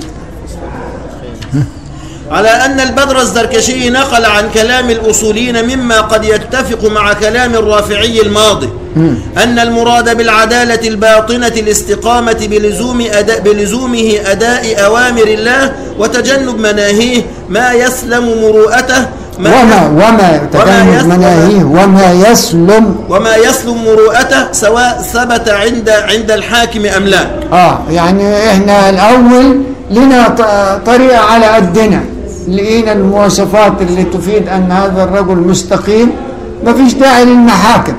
Speaker 2: على أن البدر الزركشي نقل عن كلام الأصوليين مما قد يتفق مع كلام الرافعي الماضي أن المراد بالعدالة الباطنة الاستقامة بلزوم أداء بلزومه أداء أوامر الله وتجنب مناهيه ما يسلم مروءته ما
Speaker 1: وما وما تجنب
Speaker 2: يسلم-
Speaker 1: مناهيه وما يسلم
Speaker 2: وما يسلم مروءته سواء ثبت عند عند الحاكم أم لا
Speaker 1: اه يعني احنا الاول لنا ط- طريقه على قدنا لقينا المواصفات اللي تفيد ان هذا الرجل مستقيم ما فيش داعي للمحاكم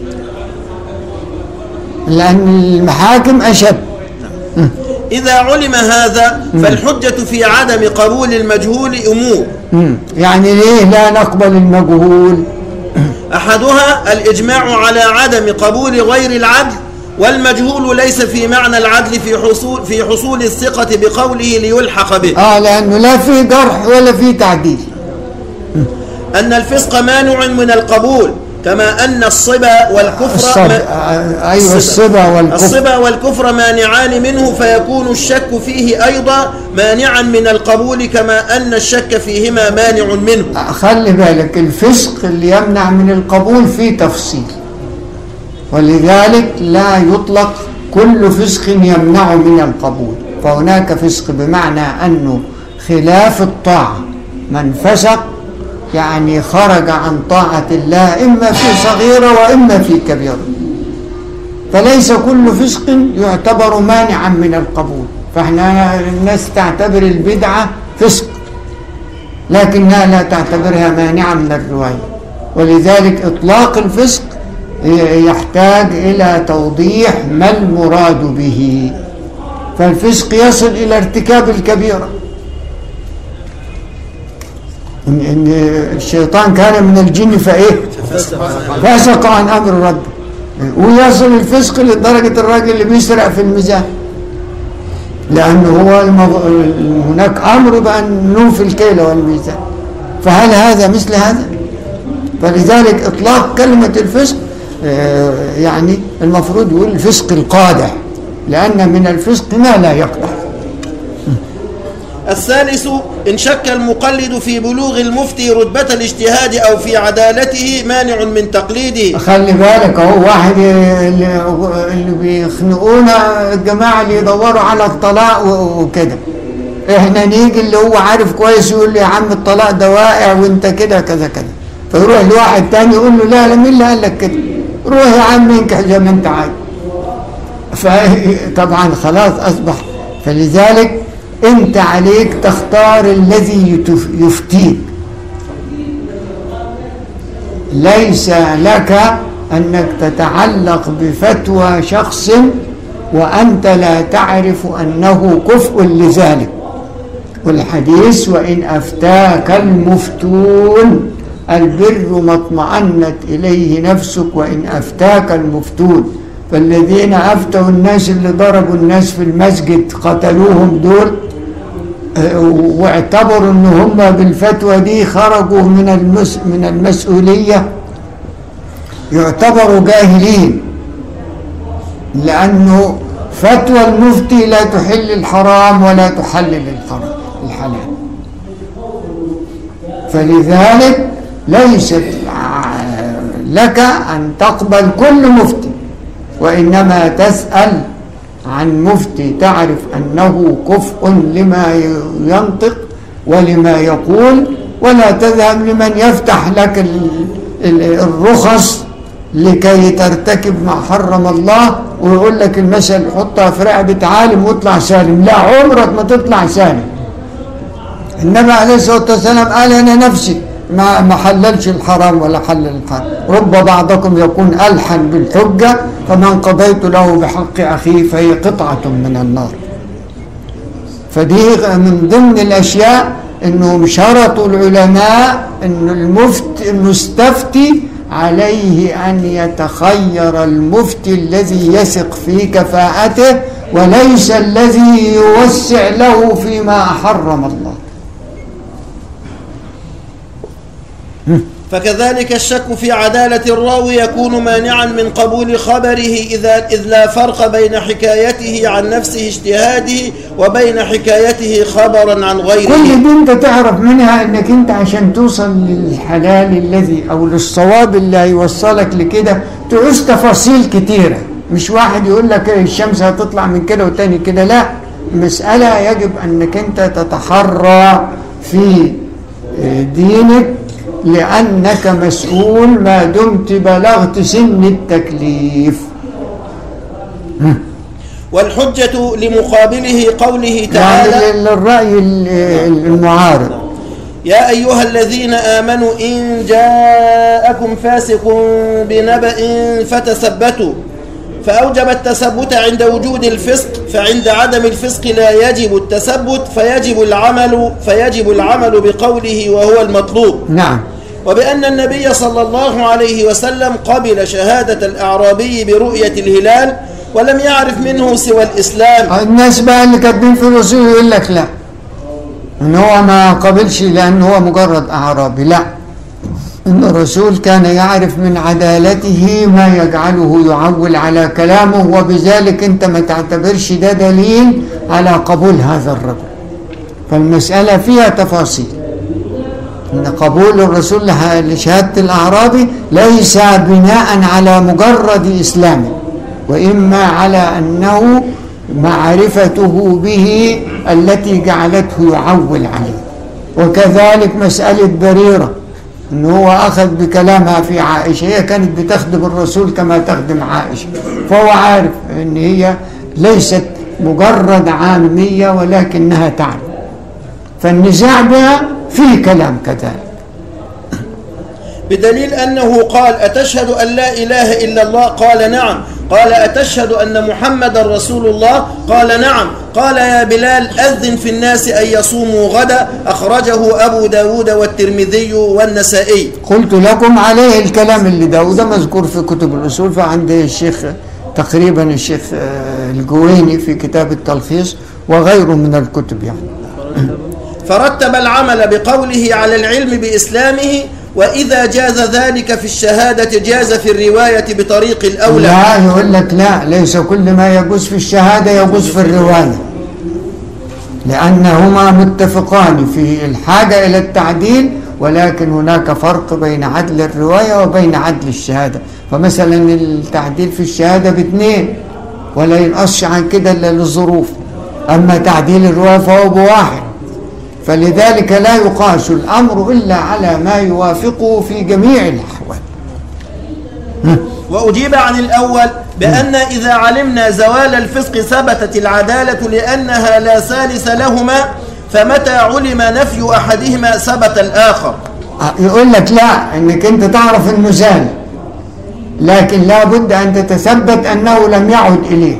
Speaker 1: لان المحاكم اشد
Speaker 2: إذا علم هذا فالحجة في عدم قبول المجهول أمور
Speaker 1: مم. يعني ليه لا نقبل المجهول
Speaker 2: أحدها الإجماع على عدم قبول غير العدل والمجهول ليس في معنى العدل في حصول في حصول الثقة بقوله ليلحق به
Speaker 1: اه لانه لا في جرح ولا في تعديل
Speaker 2: أن الفسق مانع من القبول كما أن الصبا والكفر
Speaker 1: الصب...
Speaker 2: ما-
Speaker 1: آه ايوه الصبا والكفر
Speaker 2: الصبا والكفر مانعان منه فيكون الشك فيه أيضا مانعا من القبول كما أن الشك فيهما مانع منه
Speaker 1: خلي بالك الفسق اللي يمنع من القبول فيه تفصيل ولذلك لا يطلق كل فسق يمنع من القبول فهناك فسق بمعنى أنه خلاف الطاعة من فسق يعني خرج عن طاعة الله إما في صغيرة وإما في كبيرة فليس كل فسق يعتبر مانعا من القبول فاحنا الناس تعتبر البدعة فسق لكنها لا تعتبرها مانعة من الرواية ولذلك إطلاق الفسق يحتاج إلى توضيح ما المراد به فالفسق يصل إلى ارتكاب الكبيرة إن, إن الشيطان كان من الجن فإيه فسق عن أمر ربه ويصل الفسق لدرجة الراجل اللي بيسرق في الميزان لأنه هو المغ... هناك أمر بأن نوفي الكيل والميزان فهل هذا مثل هذا؟ فلذلك إطلاق كلمة الفسق آه، يعني المفروض يقول الفسق القادح لأن من الفسق ما لا يقدح
Speaker 2: الثالث إن شك المقلد في بلوغ المفتي رتبة الاجتهاد أو في عدالته مانع من تقليده
Speaker 1: خلي بالك اهو واحد اللي, اللي بيخنقونا الجماعة اللي يدوروا على الطلاق و- وكده احنا نيجي اللي هو عارف كويس يقول لي يا عم الطلاق ده واقع وانت كده كذا كذا فيروح لواحد تاني يقول له لا لا مين اللي قال لك كده روح يا عم انكح زي ما انت عايز فطبعا خلاص أصبح فلذلك أنت عليك تختار الذي يتف- يفتيك ليس لك أنك تتعلق بفتوى شخص وأنت لا تعرف أنه كفء لذلك والحديث وإن أفتاك المفتون البر ما اطمأنت إليه نفسك وإن أفتاك المفتون فالذين أفتوا الناس اللي ضربوا الناس في المسجد قتلوهم دول آه، واعتبروا ان هم بالفتوى دي خرجوا من المس من المسؤوليه يعتبروا جاهلين لانه فتوى المفتي لا تحل الحرام ولا تحلل الحرام الحلال فلذلك ليست ع- لك ان تقبل كل مفتي وانما تسال عن مفتي تعرف انه كفء لما ي- ينطق ولما يقول ولا تذهب لمن يفتح لك ال- ال- الرخص لكي ترتكب ما حرم الله ويقول لك المثل حطها في رقبة عالم واطلع سالم لا عمرك ما تطلع سالم النبي عليه الصلاة والسلام قال أنا نفسي ما ما حللش الحرام ولا حلل الحرام رب بعضكم يكون ألحن بالحجة فمن قضيت له بحق أخيه فهي قطعة من النار فدي من ضمن الأشياء أنهم شرطوا العلماء أن المفت المستفتي عليه أن يتخير المفتي الذي يثق في كفاءته وليس الذي يوسع له فيما حرم الله
Speaker 2: فكذلك الشك في عدالة الراوي يكون مانعا من قبول خبره إذا إذ لا فرق بين حكايته عن نفسه اجتهاده وبين حكايته خبرا عن
Speaker 1: كل
Speaker 2: غيره
Speaker 1: دي انت تعرف منها انك انت عشان توصل للحلال الذي او للصواب اللي هيوصلك لكده تعوز تفاصيل كتيرة مش واحد يقول لك إيه الشمس هتطلع من كده والتاني كده لا مسألة يجب انك انت تتحرى في دينك لأنك مسؤول ما دمت بلغت سن التكليف
Speaker 2: والحجة لمقابله قوله تعالى
Speaker 1: يعني للرأي المعارض
Speaker 2: يا أيها الذين آمنوا إن جاءكم فاسق بنبأ فتثبتوا فأوجب التثبت عند وجود الفسق فعند عدم الفسق لا يجب التثبت فيجب العمل فيجب العمل بقوله وهو المطلوب
Speaker 1: نعم
Speaker 2: وبأن النبي صلى الله عليه وسلم قبل شهادة الأعرابي برؤية الهلال ولم يعرف منه سوى الإسلام
Speaker 1: الناس بقى اللي كاتبين في الرسول يقول لك لا ان هو ما قبلش لان هو مجرد اعرابي لا ان الرسول كان يعرف من عدالته ما يجعله يعول على كلامه وبذلك انت ما تعتبرش ده دليل على قبول هذا الرجل فالمسألة فيها تفاصيل ان قبول الرسول لها- لشهادة الاعرابي ليس بناء على مجرد اسلامه واما على انه معرفته به التي جعلته يعول عليه وكذلك مسألة بريرة ان هو اخذ بكلامها في عائشة هي كانت بتخدم الرسول كما تخدم عائشة فهو عارف ان هي ليست مجرد عامية ولكنها تعلم فالنزاع بها فيه كلام كذلك
Speaker 2: بدليل أنه قال أتشهد أن لا إله إلا الله قال نعم قال أتشهد أن محمد رسول الله قال نعم قال يا بلال أذن في الناس أن يصوموا غدا أخرجه أبو داود والترمذي والنسائي
Speaker 1: قلت لكم عليه الكلام اللي ده وده مذكور في كتب الأصول فعند الشيخ تقريبا الشيخ آه، الجويني في كتاب التلخيص وغيره من الكتب يعني
Speaker 2: فرتب العمل بقوله على العلم بإسلامه وإذا جاز ذلك في الشهادة جاز في الرواية بطريق الأولى
Speaker 1: لا يقول لك لا ليس كل ما يجوز في الشهادة يجوز في الرواية لأنهما متفقان في الحاجة إلى التعديل ولكن هناك فرق بين عدل الرواية وبين عدل الشهادة فمثلا التعديل في الشهادة باثنين ولا ينقصش عن كده إلا للظروف أما تعديل الرواية فهو بواحد فلذلك لا يقاس الأمر إلا على ما يوافقه في جميع الأحوال
Speaker 2: وأجيب عن الأول بأن إذا علمنا زوال الفسق ثبتت العدالة لأنها لا ثالث لهما فمتى علم نفي أحدهما ثبت الآخر
Speaker 1: يقول لك لا انك انت تعرف انه زال لكن لا بد ان تتثبت انه لم يعد اليه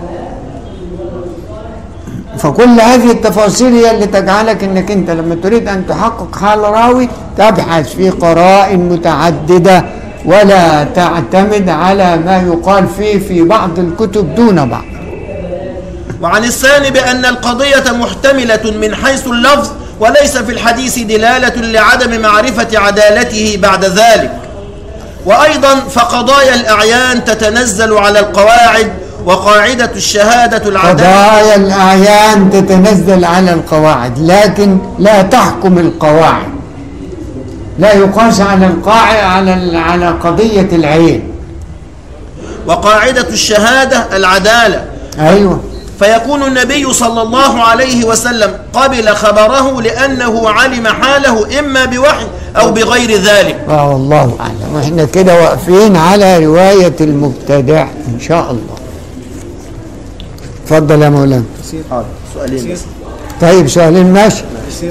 Speaker 1: فكل هذه التفاصيل هي اللي تجعلك انك انت لما تريد ان تحقق حال راوي تبحث في قرائن متعدده ولا تعتمد على ما يقال فيه في بعض الكتب دون بعض
Speaker 2: وعن الثاني بأن القضية محتملة من حيث اللفظ وليس في الحديث دلالة لعدم معرفة عدالته بعد ذلك وأيضا فقضايا الأعيان تتنزل على القواعد وقاعدة الشهادة العدالة
Speaker 1: قضايا الأعيان تتنزل على القواعد لكن لا تحكم القواعد لا يقاس على القاعدة على على قضية العين
Speaker 2: وقاعدة الشهادة العدالة
Speaker 1: أيوه
Speaker 2: فيكون النبي صلى الله عليه وسلم قبل خبره لأنه علم حاله إما بوحي أو بغير ذلك
Speaker 1: آه والله أعلم وإحنا كده واقفين على رواية المبتدع إن شاء الله اتفضل يا مولانا
Speaker 2: سؤالين بس.
Speaker 1: طيب سؤالين ماشي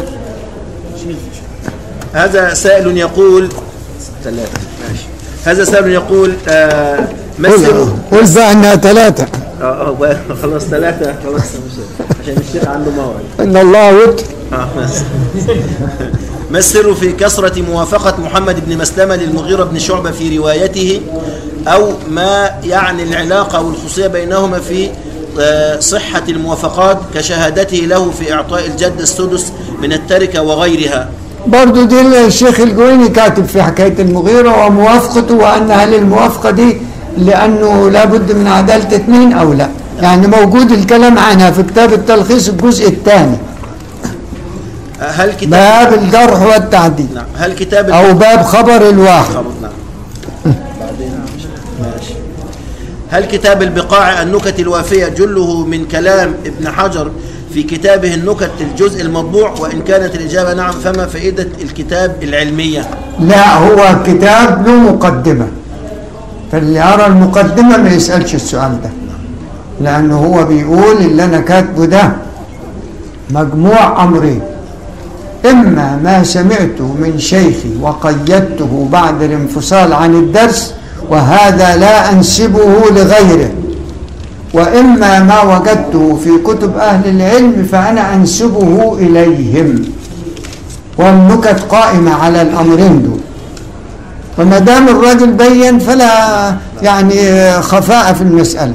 Speaker 2: هذا سائل يقول ثلاثة ماشي هذا سائل يقول آه
Speaker 1: قل
Speaker 2: مثلوا
Speaker 1: قل بقى إنها ثلاثة
Speaker 2: اه اه بقى خلاص ثلاثة خلاص عشان الشيخ عنده موعد
Speaker 1: إن الله وتر
Speaker 2: آه، بس. ما السر في كثرة موافقة محمد بن مسلمة للمغيرة بن شعبة في روايته أو ما يعني العلاقة أو الخصوصية بينهما في آه، صحة الموافقات كشهادته له في إعطاء الجد السدس من التركة وغيرها
Speaker 1: برضو دي الشيخ الجويني كاتب في حكاية المغيرة وموافقته وأن هل الموافقة دي لأنه لابد من عدالة اثنين أو لا يعني موجود الكلام عنها في كتاب التلخيص الجزء الثاني
Speaker 2: آه، هل كتاب
Speaker 1: باب الجرح والتعديل
Speaker 2: نعم هل كتاب
Speaker 1: أو باب خبر الواحد
Speaker 2: خلاص، نعم بعدين ماشي هل كتاب البقاع النكت الوافية جله من كلام ابن حجر في كتابه النكت الجزء المطبوع وإن كانت الإجابة نعم فما فائدة الكتاب العلمية
Speaker 1: لا هو كتاب له مقدمة فاللي يرى المقدمة ما يسألش السؤال ده لأنه هو بيقول اللي أنا كاتبه ده مجموع أمرين إما ما سمعته من شيخي وقيدته بعد الانفصال عن الدرس وهذا لا أنسبه لغيره وإما ما وجدته في كتب أهل العلم فأنا أنسبه إليهم والنكت قائمة على الأمرين دول فما دام الرجل بين فلا يعني خفاء في المسألة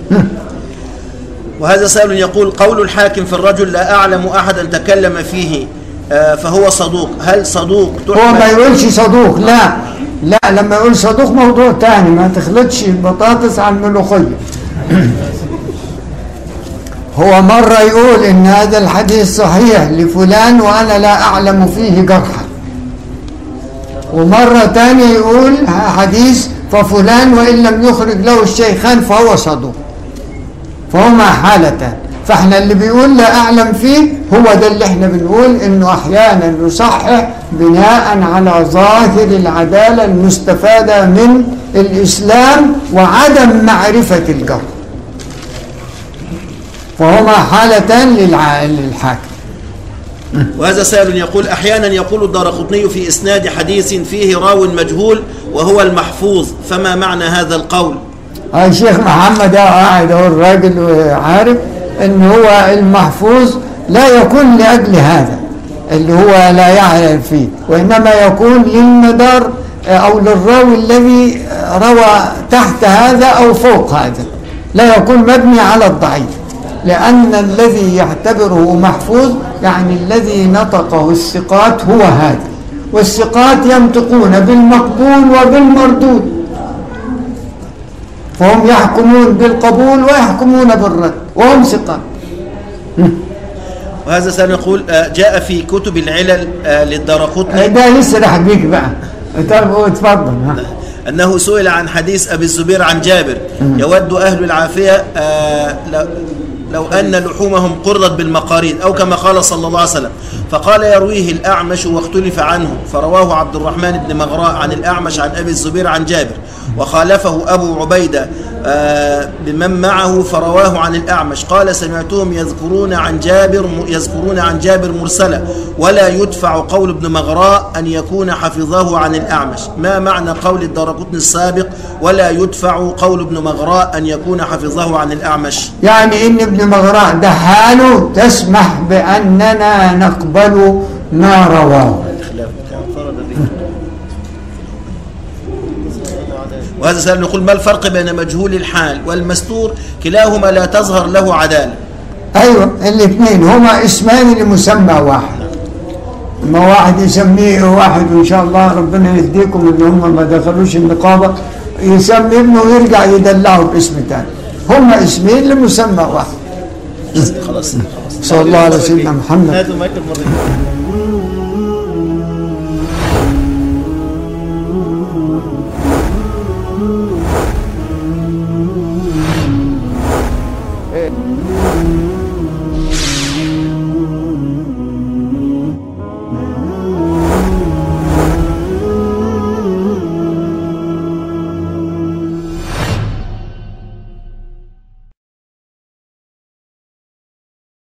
Speaker 2: وهذا سائل يقول قول الحاكم في الرجل لا أعلم أحدا تكلم فيه آه، فهو صدوق هل صدوق
Speaker 1: هو ما
Speaker 2: تحمل
Speaker 1: يقولش صدوق لا لا لما يقول صدوق موضوع تاني ما تخلطش البطاطس عن الملوخية هو مرة يقول إن هذا الحديث صحيح لفلان وأنا لا أعلم فيه جرحا ومرة تانية يقول حديث ففلان وإن لم يخرج له الشيخان فهو صدوق فهما حالتان فاحنا اللي بيقول لا اعلم فيه هو ده اللي احنا بنقول انه احيانا يصحح بناء على ظاهر العداله المستفاده من الاسلام وعدم معرفه الجرح فهما حالتان للع... للحاكم
Speaker 2: وهذا سائل يقول أحيانا يقول الدارقطني في إسناد حديث فيه راو مجهول وهو المحفوظ فما معنى هذا القول
Speaker 1: آه الشيخ محمد آه قاعد اهو الراجل عارف ان هو المحفوظ لا يكون لاجل هذا اللي هو لا يعرف فيه وانما يكون للمدار آه، او للراوي الذي آه، روى تحت هذا او فوق هذا لا يكون مبني على الضعيف لان الذي يعتبره محفوظ يعني الذي نطقه الثقات هو هذا والثقات ينطقون بالمقبول وبالمردود فهم يحكمون بالقبول ويحكمون بالرد وهم ثقات
Speaker 2: وهذا سائل يقول آه، جاء في كتب العلل آه، للدارقطني
Speaker 1: ده لسه راح بيك بقى طب اتفضل ها
Speaker 2: أنه سئل عن حديث أبي الزبير عن جابر يود أهل العافية آه، لو- لو أن لحومهم قرت بالمقاريد أو كما قال صلى الله عليه وسلم فقال يرويه الأعمش واختلف عنه فرواه عبد الرحمن بن مغراء عن الأعمش عن أبي الزبير عن جابر وخالفه أبو عبيدة آه، بمن معه فرواه عن الأعمش قال سمعتهم يذكرون عن جابر يذكرون عن جابر مرسلة ولا يدفع قول ابن مغراء أن يكون حفظه عن الأعمش ما معنى قول الدرقطن السابق ولا يدفع قول ابن مغراء أن يكون حفظه عن الأعمش
Speaker 1: يعني إن ابن مغراء ده حاله تسمح بأننا نقبل ما رواه
Speaker 3: انفرد به
Speaker 2: وهذا سؤال نقول ما الفرق بين مجهول الحال والمستور كلاهما لا تظهر له عدالة
Speaker 1: أيوة الاثنين هما اسمان لمسمى واحد ما واحد يسميه واحد وإن شاء الله ربنا يهديكم إن هم ما دخلوش النقابة يسمي ابنه ويرجع يدلعه باسم تاني هما اسمين لمسمى واحد
Speaker 2: خلاص خلاص
Speaker 1: صلى الله على سيدنا محمد
Speaker 3: هاتوا مايك المرة